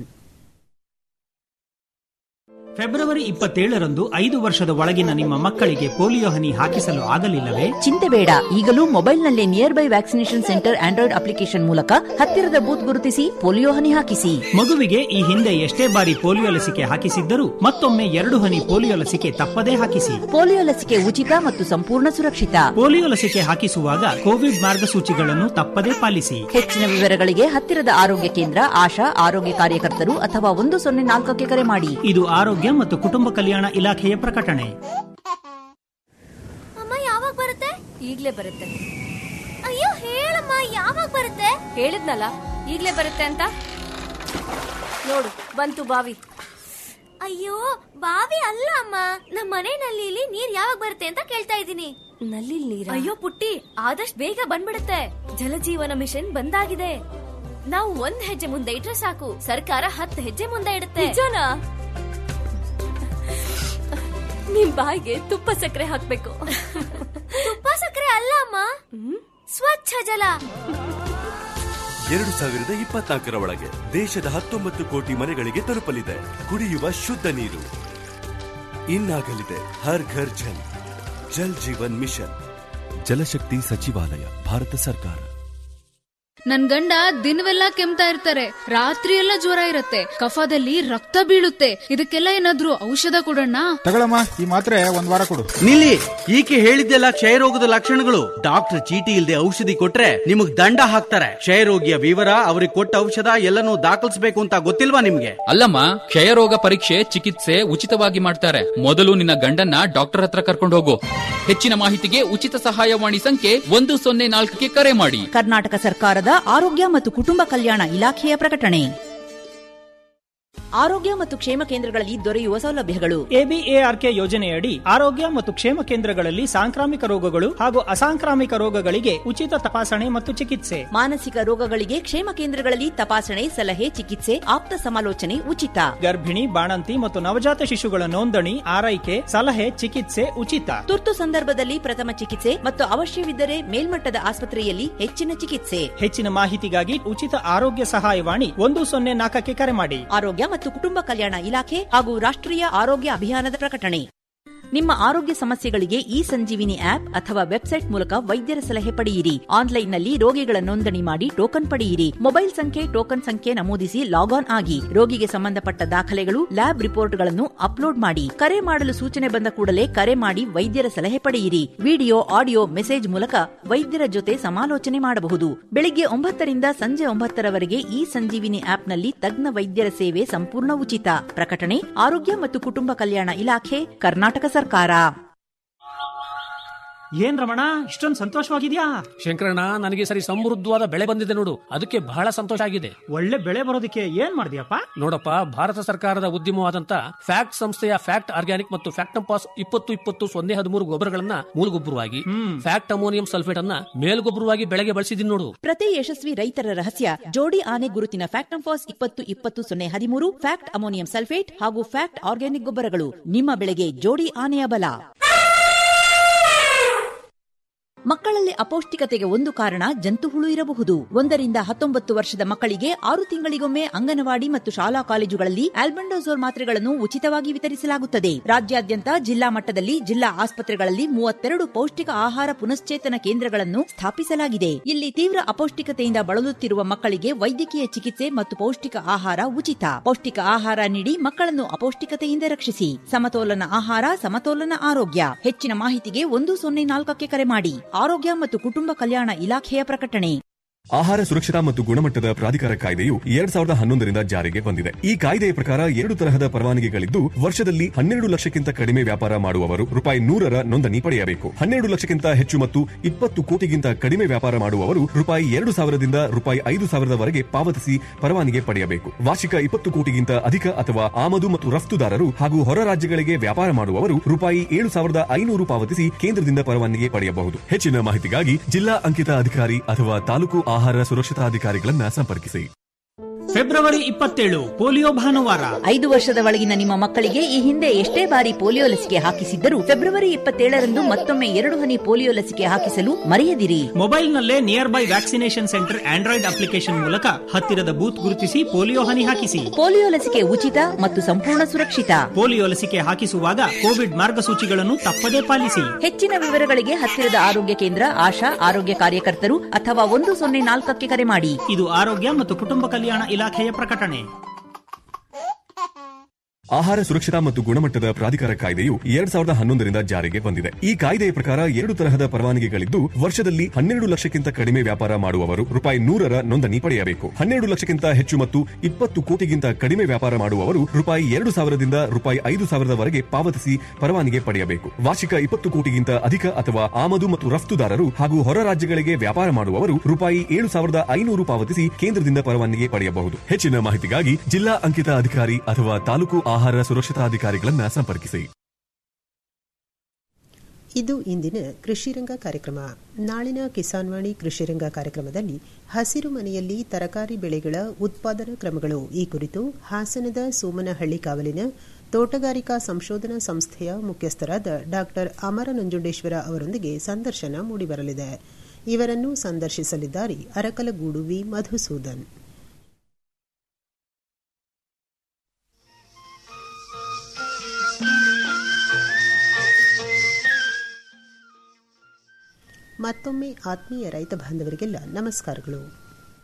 ಫೆಬ್ರವರಿ ಇಪ್ಪತ್ತೇಳರಂದು ಐದು ವರ್ಷದ ಒಳಗಿನ ನಿಮ್ಮ ಮಕ್ಕಳಿಗೆ ಪೋಲಿಯೋ ಹನಿ ಹಾಕಿಸಲು ಆಗಲಿಲ್ಲವೇ ಚಿಂತೆ ಬೇಡ ಈಗಲೂ ಮೊಬೈಲ್ನಲ್ಲೇ nearby vaccination centre Android application ಮೂಲಕ ಹತ್ತಿರದ ಬೂತ್ ಗುರುತಿಸಿ ಪೋಲಿಯೋ ಹನಿ ಹಾಕಿಸಿ ಮಗುವಿಗೆ ಈ ಹಿಂದೆ ಎಷ್ಟೇ ಬಾರಿ ಪೋಲಿಯೋ ಲಸಿಕೆ ಹಾಕಿಸಿದ್ದರೂ ಮತ್ತೊಮ್ಮೆ ಎರಡು ಹನಿ ಪೋಲಿಯೋ ಲಸಿಕೆ ತಪ್ಪದೇ ಹಾಕಿಸಿ ಪೋಲಿಯೋ ಲಸಿಕೆ ಉಚಿತ ಮತ್ತು ಸಂಪೂರ್ಣ ಸುರಕ್ಷಿತ ಪೋಲಿಯೋ ಲಸಿಕೆ ಹಾಕಿಸುವಾಗ ಕೋವಿಡ್ ಮಾರ್ಗಸೂಚಿಗಳನ್ನು ತಪ್ಪದೇ ಪಾಲಿಸಿ ಹೆಚ್ಚಿನ ವಿವರಗಳಿಗೆ ಹತ್ತಿರದ ಆರೋಗ್ಯ ಕೇಂದ್ರ ಆಶಾ ಆರೋಗ್ಯ ಕಾರ್ಯಕರ್ತರು ಅಥವಾ ಒಂದು ಸೊನ್ನೆ ನಾಲ್ಕಕ್ಕೆ ಕರೆ ಮಾಡಿ ಇದು ಆರೋಗ್ಯ ಮತ್ತು ಕುಟುಂಬ ಕಲ್ಯಾಣ ಇಲಾಖೆಯ ಪ್ರಕಟಣೆ ಅಮ್ಮ ಯಾವಾಗ ಬರುತ್ತೆ ಈಗ್ಲೇ ಬರುತ್ತೆ ಅಯ್ಯೋ ಹೇಳಮ್ಮ ಯಾವಾಗ ಬರುತ್ತೆ ಹೇಳಿದ್ನಲ್ಲ ಈಗ್ಲೇ ಬರುತ್ತೆ ಅಂತ ನೋಡು ಬಂತು ಬಾವಿ ಅಯ್ಯೋ ಬಾವಿ ಅಲ್ಲ ಅಮ್ಮ ನಮ್ಮ ಮನೆ ನಲ್ಲಿಲಿ ನೀರ್ ಯಾವಾಗ ಬರುತ್ತೆ ಅಂತ ಕೇಳ್ತಾ ಇದ್ದೀನಿ ನಲ್ಲಿ ನೀರ ಅಯ್ಯೋ ಪುಟ್ಟಿ ಆದಷ್ಟು ಬೇಗ ಬಂದ್ಬಿಡುತ್ತೆ ಜಲಜೀವನ ಮಿಷನ್ ಬಂದಾಗಿದೆ ನಾವು ಒಂದ್ ಹೆಜ್ಜೆ ಮುಂದೆ ಇಟ್ರೆ ಸಾಕು ಸರ್ಕಾರ ಹತ್ತು ಹೆಜ್ಜೆ ಮುಂದೆ ಇಡುತ್ತೆ ನಿಜನಾ ನಿಮ್ ಬಾಯಿಗೆ ತುಪ್ಪ ಸಕ್ಕರೆ ಹಾಕ್ಬೇಕು ತುಪ್ಪ ಸಕ್ಕರೆ ಅಲ್ಲ ಅಮ್ಮ ಸ್ವಚ್ಛ ಜಲ ಎರಡು ಸಾವಿರದ ಇಪ್ಪತ್ನಾಲ್ಕರ ಒಳಗೆ ದೇಶದ ಹತ್ತೊಂಬತ್ತು ಕೋಟಿ ಮನೆಗಳಿಗೆ ತಲುಪಲಿದೆ ಕುಡಿಯುವ ಶುದ್ಧ ನೀರು ಇನ್ನಾಗಲಿದೆ ಹರ್ ಘರ್ ಜಲ್ ಜಲ್ ಜೀವನ್ ಮಿಷನ್ ಜಲಶಕ್ತಿ ಸಚಿವಾಲಯ ಭಾರತ ಸರ್ಕಾರ ನನ್ ಗಂಡ ದಿನವೆಲ್ಲ ಕೆಮ್ತಾ ಇರ್ತಾರೆ ರಾತ್ರಿ ಎಲ್ಲ ಜ್ವರ ಇರತ್ತೆ ಕಫದಲ್ಲಿ ರಕ್ತ ಬೀಳುತ್ತೆ ಇದಕ್ಕೆಲ್ಲ ಏನಾದ್ರೂ ಔಷಧ ಕೊಡೋಣ ತಗೊಳಮ್ಮ ಈ ಮಾತ್ರೆ ಒಂದ್ ವಾರ ಕೊಡು ನಿಲ್ಲಿ ಈಕೆ ಹೇಳಿದ್ದೆಲ್ಲ ಕ್ಷಯರೋಗದ ಲಕ್ಷಣಗಳು ಡಾಕ್ಟರ್ ಚೀಟಿ ಇಲ್ಲದೆ ಔಷಧಿ ಕೊಟ್ರೆ ನಿಮಗ್ ದಂಡ ಹಾಕ್ತಾರೆ ಕ್ಷಯರೋಗಿಯ ವಿವರ ಅವ್ರಿಗೆ ಕೊಟ್ಟ ಔಷಧ ಎಲ್ಲನೂ ದಾಖಲಿಸಬೇಕು ಅಂತ ಗೊತ್ತಿಲ್ವಾ ನಿಮ್ಗೆ ಅಲ್ಲಮ್ಮ ಕ್ಷಯರೋಗ ಪರೀಕ್ಷೆ ಚಿಕಿತ್ಸೆ ಉಚಿತವಾಗಿ ಮಾಡ್ತಾರೆ ಮೊದಲು ನಿನ್ನ ಗಂಡನ್ನ ಡಾಕ್ಟರ್ ಹತ್ರ ಕರ್ಕೊಂಡು ಹೋಗು ಹೆಚ್ಚಿನ ಮಾಹಿತಿಗೆ ಉಚಿತ ಸಹಾಯವಾಣಿ ಸಂಖ್ಯೆ ಒಂದು ಸೊನ್ನೆ ನಾಲ್ಕಕ್ಕೆ ಕರೆ ಮಾಡಿ ಕರ್ನಾಟಕ ಸರ್ಕಾರದ ಆರೋಗ್ಯ ಮತ್ತು ಕುಟುಂಬ ಕಲ್ಯಾಣ ಇಲಾಖೆಯ ಪ್ರಕಟಣೆ ಆರೋಗ್ಯ ಮತ್ತು ಕ್ಷೇಮ ಕೇಂದ್ರಗಳಲ್ಲಿ ದೊರೆಯುವ ಸೌಲಭ್ಯಗಳು ಎಬಿಎಆರ್ಕೆ ಯೋಜನೆಯಡಿ ಆರೋಗ್ಯ ಮತ್ತು ಕ್ಷೇಮ ಕೇಂದ್ರಗಳಲ್ಲಿ ಸಾಂಕ್ರಾಮಿಕ ರೋಗಗಳು ಹಾಗೂ ಅಸಾಂಕ್ರಾಮಿಕ ರೋಗಗಳಿಗೆ ಉಚಿತ ತಪಾಸಣೆ ಮತ್ತು ಚಿಕಿತ್ಸೆ ಮಾನಸಿಕ ರೋಗಗಳಿಗೆ ಕ್ಷೇಮ ಕೇಂದ್ರಗಳಲ್ಲಿ ತಪಾಸಣೆ ಸಲಹೆ ಚಿಕಿತ್ಸೆ ಆಪ್ತ ಸಮಾಲೋಚನೆ ಉಚಿತ ಗರ್ಭಿಣಿ ಬಾಣಂತಿ ಮತ್ತು ನವಜಾತ ಶಿಶುಗಳ ನೋಂದಣಿ ಆರೈಕೆ ಸಲಹೆ ಚಿಕಿತ್ಸೆ ಉಚಿತ ತುರ್ತು ಸಂದರ್ಭದಲ್ಲಿ ಪ್ರಥಮ ಚಿಕಿತ್ಸೆ ಮತ್ತು ಅವಶ್ಯವಿದ್ದರೆ ಮೇಲ್ಮಟ್ಟದ ಆಸ್ಪತ್ರೆಯಲ್ಲಿ ಹೆಚ್ಚಿನ ಚಿಕಿತ್ಸೆ ಹೆಚ್ಚಿನ ಮಾಹಿತಿಗಾಗಿ ಉಚಿತ ಆರೋಗ್ಯ ಸಹಾಯವಾಣಿ ಒಂದು ಸೊನ್ನೆ ನಾಲ್ಕಕ್ಕೆ ಕರೆ ಮಾಡಿ ಆರೋಗ್ಯ ಮತ್ತು ಕುಟುಂಬ ಕಲ್ಯಾಣ ಇಲಾಖೆ ಹಾಗೂ ರಾಷ್ಟ್ರೀಯ ಆರೋಗ್ಯ ಅಭಿಯಾನದ ಪ್ರಕಟಣೆ ನಿಮ್ಮ ಆರೋಗ್ಯ ಸಮಸ್ಯೆಗಳಿಗೆ ಈ ಸಂಜೀವಿನಿ ಆಪ್ ಅಥವಾ ವೆಬ್ಸೈಟ್ ಮೂಲಕ ವೈದ್ಯರ ಸಲಹೆ ಪಡೆಯಿರಿ ಆನ್ಲೈನ್ನಲ್ಲಿ ರೋಗಿಗಳ ನೋಂದಣಿ ಮಾಡಿ ಟೋಕನ್ ಪಡೆಯಿರಿ ಮೊಬೈಲ್ ಸಂಖ್ಯೆ ಟೋಕನ್ ಸಂಖ್ಯೆ ನಮೂದಿಸಿ ಲಾಗ್ ಆನ್ ಆಗಿ ರೋಗಿಗೆ ಸಂಬಂಧಪಟ್ಟ ದಾಖಲೆಗಳು ಲ್ಯಾಬ್ ರಿಪೋರ್ಟ್ಗಳನ್ನು ಅಪ್ಲೋಡ್ ಮಾಡಿ ಕರೆ ಮಾಡಲು ಸೂಚನೆ ಬಂದ ಕೂಡಲೇ ಕರೆ ಮಾಡಿ ವೈದ್ಯರ ಸಲಹೆ ಪಡೆಯಿರಿ ವಿಡಿಯೋ ಆಡಿಯೋ ಮೆಸೇಜ್ ಮೂಲಕ ವೈದ್ಯರ ಜೊತೆ ಸಮಾಲೋಚನೆ ಮಾಡಬಹುದು ಬೆಳಿಗ್ಗೆ ಒಂಬತ್ತರಿಂದ ಸಂಜೆ ಒಂಬತ್ತರವರೆಗೆ ಈ ಸಂಜೀವಿನಿ ಆಪ್ನಲ್ಲಿ ತಜ್ಞ ವೈದ್ಯರ ಸೇವೆ ಸಂಪೂರ್ಣ ಉಚಿತ ಪ್ರಕಟಣೆ ಆರೋಗ್ಯ ಮತ್ತು ಕುಟುಂಬ ಕಲ್ಯಾಣ ಇಲಾಖೆ ಕರ್ನಾಟಕ ಸರ್ಕಾರ ಏನ್ ರಮಣ ಇಷ್ಟೊಂದು ಸಂತೋಷವಾಗಿದ್ಯಾ ಶಂಕರಣ್ಣ ನನಗೆ ಸರಿ ಸಮೃದ್ಧವಾದ ಬೆಳೆ ಬಂದಿದೆ ನೋಡು ಅದಕ್ಕೆ ಬಹಳ ಸಂತೋಷ ಆಗಿದೆ ಒಳ್ಳೆ ಬೆಳೆ ಬರೋದಕ್ಕೆ ಏನ್ ಮಾಡಿದ್ಯಪ್ಪ ನೋಡಪ್ಪ ಭಾರತ ಸರ್ಕಾರದ ಉದ್ಯಮವಾದಂತ ಫ್ಯಾಕ್ಟ್ ಸಂಸ್ಥೆಯ ಫ್ಯಾಕ್ಟ್ ಆರ್ಗ್ಯಾನಿಕ್ ಮತ್ತು ಫ್ಯಾಕ್ಟಂಪಾಸ್ ಇಪ್ಪತ್ತು ಇಪ್ಪತ್ತು ಸೊನ್ನೆ ಹದಿಮೂರು ಗೊಬ್ಬರಗಳನ್ನ ಮೂಲಗೊಬ್ಬರವಾಗಿ ಫ್ಯಾಕ್ಟ್ ಅಮೋನಿಯಂ ಸಲ್ಫೇಟ್ ಅನ್ನ ಮೇಲ್ಗೊಬ್ಬರವಾಗಿ ಬೆಳೆಗೆ ಬಳಸಿದೀನಿ ನೋಡು ಪ್ರತಿ ಯಶಸ್ವಿ ರೈತರ ರಹಸ್ಯ ಜೋಡಿ ಆನೆ ಗುರುತಿನ ಫ್ಯಾಕ್ಟಂಫಾಸ್ ಇಪ್ಪತ್ತು ಇಪ್ಪತ್ತು ಸೊನ್ನೆ ಹದಿಮೂರು ಫ್ಯಾಕ್ಟ್ ಅಮೋನಿಯಂ ಸಲ್ಫೇಟ್ ಹಾಗೂ ಫ್ಯಾಕ್ಟ್ ಆರ್ಗ್ಯಾನಿಕ್ ಗೊಬ್ಬರಗಳು ನಿಮ್ಮ ಬೆಳೆಗೆ ಜೋಡಿ ಆನೆಯ ಬಲ ಮಕ್ಕಳಲ್ಲಿ ಅಪೌಷ್ಟಿಕತೆಗೆ ಒಂದು ಕಾರಣ ಜಂತು ಹುಳು ಇರಬಹುದು ಒಂದರಿಂದ ಹತ್ತೊಂಬತ್ತು ವರ್ಷದ ಮಕ್ಕಳಿಗೆ ಆರು ತಿಂಗಳಿಗೊಮ್ಮೆ ಅಂಗನವಾಡಿ ಮತ್ತು ಶಾಲಾ ಕಾಲೇಜುಗಳಲ್ಲಿ ಆಲ್ಬೆಂಡೋಸೋಲ್ ಮಾತ್ರೆಗಳನ್ನು ಉಚಿತವಾಗಿ ವಿತರಿಸಲಾಗುತ್ತದೆ ರಾಜ್ಯಾದ್ಯಂತ ಜಿಲ್ಲಾ ಮಟ್ಟದಲ್ಲಿ ಜಿಲ್ಲಾ ಆಸ್ಪತ್ರೆಗಳಲ್ಲಿ ಮೂವತ್ತೆರಡು ಪೌಷ್ಟಿಕ ಆಹಾರ ಪುನಶ್ಚೇತನ ಕೇಂದ್ರಗಳನ್ನು ಸ್ಥಾಪಿಸಲಾಗಿದೆ ಇಲ್ಲಿ ತೀವ್ರ ಅಪೌಷ್ಟಿಕತೆಯಿಂದ ಬಳಲುತ್ತಿರುವ ಮಕ್ಕಳಿಗೆ ವೈದ್ಯಕೀಯ ಚಿಕಿತ್ಸೆ ಮತ್ತು ಪೌಷ್ಟಿಕ ಆಹಾರ ಉಚಿತ ಪೌಷ್ಟಿಕ ಆಹಾರ ನೀಡಿ ಮಕ್ಕಳನ್ನು ಅಪೌಷ್ಟಿಕತೆಯಿಂದ ರಕ್ಷಿಸಿ ಸಮತೋಲನ ಆಹಾರ ಸಮತೋಲನ ಆರೋಗ್ಯ ಹೆಚ್ಚಿನ ಮಾಹಿತಿಗೆ ಒಂದು ಸೊನ್ನೆ ನಾಲ್ಕಕ್ಕೆ ಕರೆ ಮಾಡಿ ಆರೋಗ್ಯ ಮತ್ತು ಕುಟುಂಬ ಕಲ್ಯಾಣ ಇಲಾಖೆಯ ಪ್ರಕಟಣೆ ಆಹಾರ ಸುರಕ್ಷತಾ ಮತ್ತು ಗುಣಮಟ್ಟದ ಪ್ರಾಧಿಕಾರ ಕಾಯ್ದೆಯು ಎರಡ್ ಸಾವಿರದ ಹನ್ನೊಂದರಿಂದ ಜಾರಿಗೆ ಬಂದಿದೆ ಈ ಕಾಯ್ದೆಯ ಪ್ರಕಾರ ಎರಡು ತರಹದ ಪರವಾನಗಿಗಳಿದ್ದು ವರ್ಷದಲ್ಲಿ ಹನ್ನೆರಡು ಲಕ್ಷಕ್ಕಿಂತ ಕಡಿಮೆ ವ್ಯಾಪಾರ ಮಾಡುವವರು ರೂಪಾಯಿ ನೂರರ ನೋಂದಣಿ ಪಡೆಯಬೇಕು ಹನ್ನೆರಡು ಲಕ್ಷಕ್ಕಿಂತ ಹೆಚ್ಚು ಮತ್ತು ಇಪ್ಪತ್ತು ಕೋಟಿಗಿಂತ ಕಡಿಮೆ ವ್ಯಾಪಾರ ಮಾಡುವವರು ರೂಪಾಯಿ ಎರಡು ಸಾವಿರದಿಂದ ರೂಪಾಯಿ ಐದು ಸಾವಿರದವರೆಗೆ ಪಾವತಿಸಿ ಪರವಾನಗಿ ಪಡೆಯಬೇಕು ವಾರ್ಷಿಕ ಇಪ್ಪತ್ತು ಕೋಟಿಗಿಂತ ಅಧಿಕ ಅಥವಾ ಆಮದು ಮತ್ತು ರಫ್ತುದಾರರು ಹಾಗೂ ಹೊರ ರಾಜ್ಯಗಳಿಗೆ ವ್ಯಾಪಾರ ಮಾಡುವವರು ರೂಪಾಯಿ ಏಳು ಸಾವಿರದ ಐನೂರು ಪಾವತಿಸಿ ಕೇಂದ್ರದಿಂದ ಪರವಾನಗಿ ಪಡೆಯಬಹುದು ಹೆಚ್ಚಿನ ಮಾಹಿತಿಗಾಗಿ ಜಿಲ್ಲಾ ಅಂಕಿತ ಅಧಿಕಾರಿ ಅಥವಾ ತಾಲೂಕು ಆಹಾರ ಸುರಕ್ಷತಾಧಿಕಾರಿಗಳನ್ನ ಸಂಪರ್ಕಿಸಿ ಫೆಬ್ರವರಿ ಇಪ್ಪತ್ತೇಳು ಪೋಲಿಯೋ ಭಾನುವಾರ ಐದು ವರ್ಷದ ಒಳಗಿನ ನಿಮ್ಮ ಮಕ್ಕಳಿಗೆ ಈ ಹಿಂದೆ ಎಷ್ಟೇ ಬಾರಿ ಪೋಲಿಯೋ ಲಸಿಕೆ ಹಾಕಿಸಿದ್ದರೂ ಫೆಬ್ರವರಿ ಇಪ್ಪತ್ತೇಳರಂದು ಮತ್ತೊಮ್ಮೆ ಎರಡು ಹನಿ ಪೋಲಿಯೋ ಲಸಿಕೆ ಹಾಕಿಸಲು ಮರೆಯದಿರಿ ಮೊಬೈಲ್ನಲ್ಲೇ nearby vaccination centre Android application ಮೂಲಕ ಹತ್ತಿರದ ಬೂತ್ ಗುರುತಿಸಿ ಪೋಲಿಯೋ ಹನಿ ಹಾಕಿಸಿ ಪೋಲಿಯೋ ಲಸಿಕೆ ಉಚಿತ ಮತ್ತು ಸಂಪೂರ್ಣ ಸುರಕ್ಷಿತ ಪೋಲಿಯೋ ಲಸಿಕೆ ಹಾಕಿಸುವಾಗ ಕೋವಿಡ್ ಮಾರ್ಗಸೂಚಿಗಳನ್ನು ತಪ್ಪದೇ ಪಾಲಿಸಿ ಹೆಚ್ಚಿನ ವಿವರಗಳಿಗೆ ಹತ್ತಿರದ ಆರೋಗ್ಯ ಕೇಂದ್ರ ಆಶಾ ಆರೋಗ್ಯ ಕಾರ್ಯಕರ್ತರು ಅಥವಾ ಒಂದು ಸೊನ್ನೆ ನಾಲ್ಕಕ್ಕೆ ಕರೆ ಮಾಡಿ ಇದು ಆರೋಗ್ಯ ಮತ್ತು ಕುಟುಂಬ ಕಲ್ಯಾಣ ಇಲಾಖೆಯ ಪ್ರಕಟಣೆ ಆಹಾರ ಸುರಕ್ಷತಾ ಮತ್ತು ಗುಣಮಟ್ಟದ ಪ್ರಾಧಿಕಾರ ಕಾಯ್ದೆಯು ಎರಡ್ ಸಾವಿರದ ಹನ್ನೊಂದರಿಂದ ಜಾರಿಗೆ ಬಂದಿದೆ ಈ ಕಾಯ್ದೆಯ ಪ್ರಕಾರ ಎರಡು ತರಹದ ಪರವಾನಗಿಗಳಿದ್ದು ವರ್ಷದಲ್ಲಿ ಹನ್ನೆರಡು ಲಕ್ಷಕ್ಕಿಂತ ಕಡಿಮೆ ವ್ಯಾಪಾರ ಮಾಡುವವರು ರೂಪಾಯಿ ನೂರರ ನೋಂದಣಿ ಪಡೆಯಬೇಕು ಹನ್ನೆರಡು ಲಕ್ಷಕ್ಕಿಂತ ಹೆಚ್ಚು ಮತ್ತು ಇಪ್ಪತ್ತು ಕೋಟಿಗಿಂತ ಕಡಿಮೆ ವ್ಯಾಪಾರ ಮಾಡುವವರು ರೂಪಾಯಿ ಎರಡು ಸಾವಿರದಿಂದ ರೂಪಾಯಿ ಐದು ಸಾವಿರದವರೆಗೆ ಪಾವತಿಸಿ ಪರವಾನಗಿ ಪಡೆಯಬೇಕು ವಾರ್ಷಿಕ ಇಪ್ಪತ್ತು ಕೋಟಿಗಿಂತ ಅಧಿಕ ಅಥವಾ ಆಮದು ಮತ್ತು ರಫ್ತುದಾರರು ಹಾಗೂ ಹೊರ ರಾಜ್ಯಗಳಿಗೆ ವ್ಯಾಪಾರ ಮಾಡುವವರು ರೂಪಾಯಿ ಏಳು ಸಾವಿರದ ಐನೂರು ಪಾವತಿಸಿ ಕೇಂದ್ರದಿಂದ ಪರವಾನಗಿ ಪಡೆಯಬಹುದು ಹೆಚ್ಚಿನ ಮಾಹಿತಿಗಾಗಿ ಜಿಲ್ಲಾ ಅಂಕಿತ ಅಧಿಕಾರಿ ಅಥವಾ ತಾಲೂಕು ಆಹಾರ ಸುರಕ್ಷತಾಧಿಕಾರಿಗಳನ್ನ ಸಂಪರ್ಕಿಸಿ ಇದು ಇಂದಿನ ಕೃಷಿರಂಗ ಕಾರ್ಯಕ್ರಮ ನಾಳಿನ ಕಿಸಾನ್ವಾಣಿ ಕೃಷಿರಂಗ ಕಾರ್ಯಕ್ರಮದಲ್ಲಿ ಹಸಿರು ಮನೆಯಲ್ಲಿ ತರಕಾರಿ ಬೆಳೆಗಳ ಉತ್ಪಾದನಾ ಕ್ರಮಗಳು ಈ ಕುರಿತು ಹಾಸನದ ಸೋಮನಹಳ್ಳಿ ಕಾವಲಿನ ತೋಟಗಾರಿಕಾ ಸಂಶೋಧನಾ ಸಂಸ್ಥೆಯ ಮುಖ್ಯಸ್ಥರಾದ ಡಾ ಅಮರ ನಂಜುಂಡೇಶ್ವರ ಅವರೊಂದಿಗೆ ಸಂದರ್ಶನ ಮೂಡಿಬರಲಿದೆ ಇವರನ್ನು ಸಂದರ್ಶಿಸಲಿದ್ದಾರೆ ಅರಕಲಗೂಡು ವಿ ಮಧುಸೂದನ್ ಮತ್ತೊಮ್ಮೆ ಆತ್ಮೀಯ ರೈತ ಬಾಂಧವರಿಗೆಲ್ಲ ನಮಸ್ಕಾರಗಳು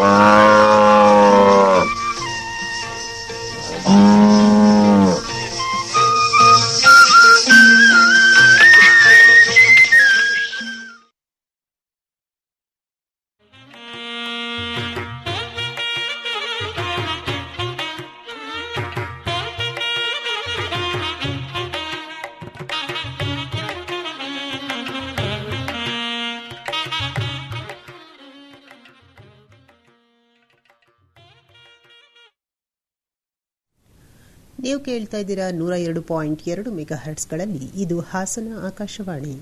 ನೀವು ಕೇಳ್ತಾ ಇದ್ದೀರಾ ನೂರ ಎರಡು ಪಾಯಿಂಟ್ ಎರಡು ಮೆಗಾ ಹರ್ಟ್ಸ್ಗಳಲ್ಲಿ ಇದು ಹಾಸನ ಆಕಾಶವಾಣಿ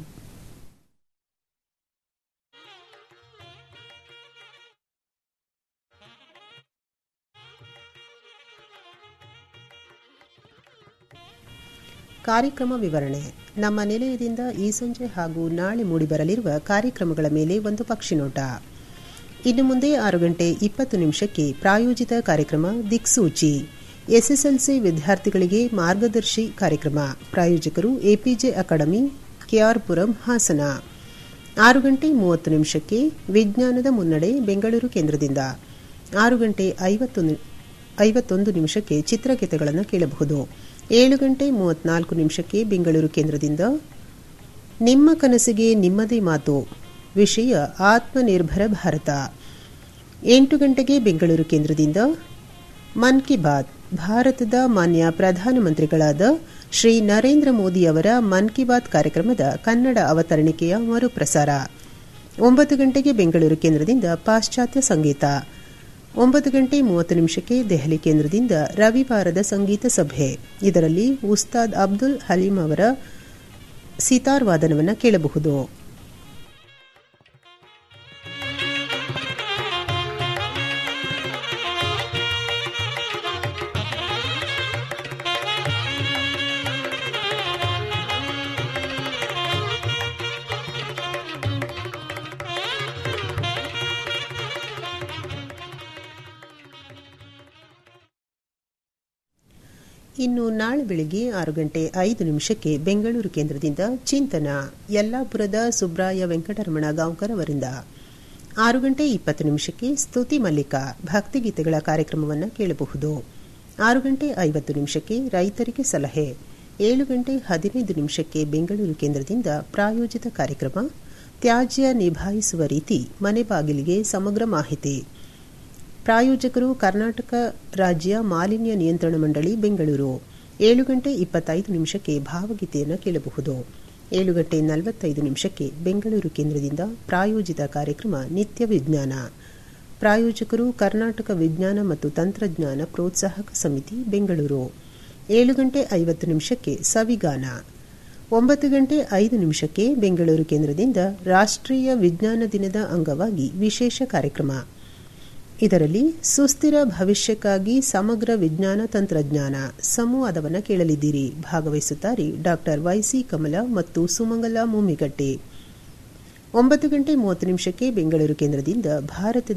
ಕಾರ್ಯಕ್ರಮ ವಿವರಣೆ ನಮ್ಮ ನಿಲಯದಿಂದ ಈ ಸಂಜೆ ಹಾಗೂ ನಾಳೆ ಮೂಡಿಬರಲಿರುವ ಕಾರ್ಯಕ್ರಮಗಳ ಮೇಲೆ ಒಂದು ಪಕ್ಷಿನೋಟ ಇನ್ನು ಮುಂದೆ ಆರು ಗಂಟೆ ಇಪ್ಪತ್ತು ನಿಮಿಷಕ್ಕೆ ಪ್ರಾಯೋಜಿತ ಕಾರ್ಯಕ್ರಮ ದಿಕ್ಸೂಚಿ ಎಸ್ಎಸ್ಎಲ್ಸಿ ವಿದ್ಯಾರ್ಥಿಗಳಿಗೆ ಮಾರ್ಗದರ್ಶಿ ಕಾರ್ಯಕ್ರಮ ಪ್ರಾಯೋಜಕರು ಎಪಿಜೆ ಅಕಾಡೆಮಿ ಕೆಆರ್ಪುರಂ ಹಾಸನ ಆರು ಗಂಟೆ ಮೂವತ್ತು ನಿಮಿಷಕ್ಕೆ ವಿಜ್ಞಾನದ ಮುನ್ನಡೆ ಬೆಂಗಳೂರು ಕೇಂದ್ರದಿಂದ ಆರು ಗಂಟೆ ಐವತ್ತೊಂದು ಐವತ್ತೊಂದು ನಿಮಿಷಕ್ಕೆ ಚಿತ್ರಗೀತೆಗಳನ್ನು ಕೇಳಬಹುದು ಏಳು ಗಂಟೆ ಮೂವತ್ನಾಲ್ಕು ನಿಮಿಷಕ್ಕೆ ಬೆಂಗಳೂರು ಕೇಂದ್ರದಿಂದ ನಿಮ್ಮ ಕನಸಿಗೆ ನಿಮ್ಮದೇ ಮಾತು ವಿಷಯ ಆತ್ಮನಿರ್ಭರ ಭಾರತ ಎಂಟು ಗಂಟೆಗೆ ಬೆಂಗಳೂರು ಕೇಂದ್ರದಿಂದ ಮನ್ ಕಿ ಬಾತ್ ಭಾರತದ ಮಾನ್ಯ ಪ್ರಧಾನಮಂತ್ರಿಗಳಾದ ಶ್ರೀ ನರೇಂದ್ರ ಮೋದಿ ಅವರ ಮನ್ ಕಿ ಬಾತ್ ಕಾರ್ಯಕ್ರಮದ ಕನ್ನಡ ಅವತರಣಿಕೆಯ ಮರುಪ್ರಸಾರ ಒಂಬತ್ತು ಗಂಟೆಗೆ ಬೆಂಗಳೂರು ಕೇಂದ್ರದಿಂದ ಪಾಶ್ಚಾತ್ಯ ಸಂಗೀತ ಒಂಬತ್ತು ಗಂಟೆ ಮೂವತ್ತು ನಿಮಿಷಕ್ಕೆ ದೆಹಲಿ ಕೇಂದ್ರದಿಂದ ರವಿವಾರದ ಸಂಗೀತ ಸಭೆ ಇದರಲ್ಲಿ ಉಸ್ತಾದ್ ಅಬ್ದುಲ್ ಹಲೀಂ ಅವರ ಸಿತಾರ್ ವಾದನವನ್ನು ಕೇಳಬಹುದು ಇನ್ನು ನಾಳೆ ಬೆಳಿಗ್ಗೆ ಆರು ಗಂಟೆ ಐದು ನಿಮಿಷಕ್ಕೆ ಬೆಂಗಳೂರು ಕೇಂದ್ರದಿಂದ ಚಿಂತನ ಯಲ್ಲಾಪುರದ ಸುಬ್ರಾಯ ವೆಂಕಟರಮಣ ಗಾಂವ್ಕರ್ ಅವರಿಂದ ಆರು ಗಂಟೆ ಇಪ್ಪತ್ತು ನಿಮಿಷಕ್ಕೆ ಸ್ತುತಿ ಮಲ್ಲಿಕ ಭಕ್ತಿಗೀತೆಗಳ ಕಾರ್ಯಕ್ರಮವನ್ನು ಕೇಳಬಹುದು ಆರು ಗಂಟೆ ಐವತ್ತು ನಿಮಿಷಕ್ಕೆ ರೈತರಿಗೆ ಸಲಹೆ ಏಳು ಗಂಟೆ ಹದಿನೈದು ನಿಮಿಷಕ್ಕೆ ಬೆಂಗಳೂರು ಕೇಂದ್ರದಿಂದ ಪ್ರಾಯೋಜಿತ ಕಾರ್ಯಕ್ರಮ ತ್ಯಾಜ್ಯ ನಿಭಾಯಿಸುವ ರೀತಿ ಮನೆ ಬಾಗಿಲಿಗೆ ಸಮಗ್ರ ಮಾಹಿತಿ ಪ್ರಾಯೋಜಕರು ಕರ್ನಾಟಕ ರಾಜ್ಯ ಮಾಲಿನ್ಯ ನಿಯಂತ್ರಣ ಮಂಡಳಿ ಬೆಂಗಳೂರು ಏಳು ಗಂಟೆ ಇಪ್ಪತ್ತೈದು ನಿಮಿಷಕ್ಕೆ ಭಾವಗೀತೆಯನ್ನು ಕೇಳಬಹುದು ಏಳು ಗಂಟೆ ನಲವತ್ತೈದು ನಿಮಿಷಕ್ಕೆ ಬೆಂಗಳೂರು ಕೇಂದ್ರದಿಂದ ಪ್ರಾಯೋಜಿತ ಕಾರ್ಯಕ್ರಮ ನಿತ್ಯ ವಿಜ್ಞಾನ ಪ್ರಾಯೋಜಕರು ಕರ್ನಾಟಕ ವಿಜ್ಞಾನ ಮತ್ತು ತಂತ್ರಜ್ಞಾನ ಪ್ರೋತ್ಸಾಹಕ ಸಮಿತಿ ಬೆಂಗಳೂರು ಏಳು ಗಂಟೆ ಐವತ್ತು ನಿಮಿಷಕ್ಕೆ ಸವಿಗಾನ ಒಂಬತ್ತು ಗಂಟೆ ಐದು ನಿಮಿಷಕ್ಕೆ ಬೆಂಗಳೂರು ಕೇಂದ್ರದಿಂದ ರಾಷ್ಟ್ರೀಯ ವಿಜ್ಞಾನ ದಿನದ ಅಂಗವಾಗಿ ವಿಶೇಷ ಕಾರ್ಯಕ್ರಮ ಇದರಲ್ಲಿ ಸುಸ್ಥಿರ ಭವಿಷ್ಯಕ್ಕಾಗಿ ಸಮಗ್ರ ವಿಜ್ಞಾನ ತಂತ್ರಜ್ಞಾನ ಸಂವಾದವನ್ನು ಕೇಳಲಿದ್ದೀರಿ ಭಾಗವಹಿಸುತ್ತಾರೆ ಡಾಕ್ಟರ್ ವೈಸಿ ಕಮಲ ಮತ್ತು ಸುಮಂಗಲ ಮುಮ್ಮಿಗಟ್ಟೆ ಒಂಬತ್ತು ಗಂಟೆ ಮೂವತ್ತು ನಿಮಿಷಕ್ಕೆ ಬೆಂಗಳೂರು ಕೇಂದ್ರದಿಂದ ಭಾರತದ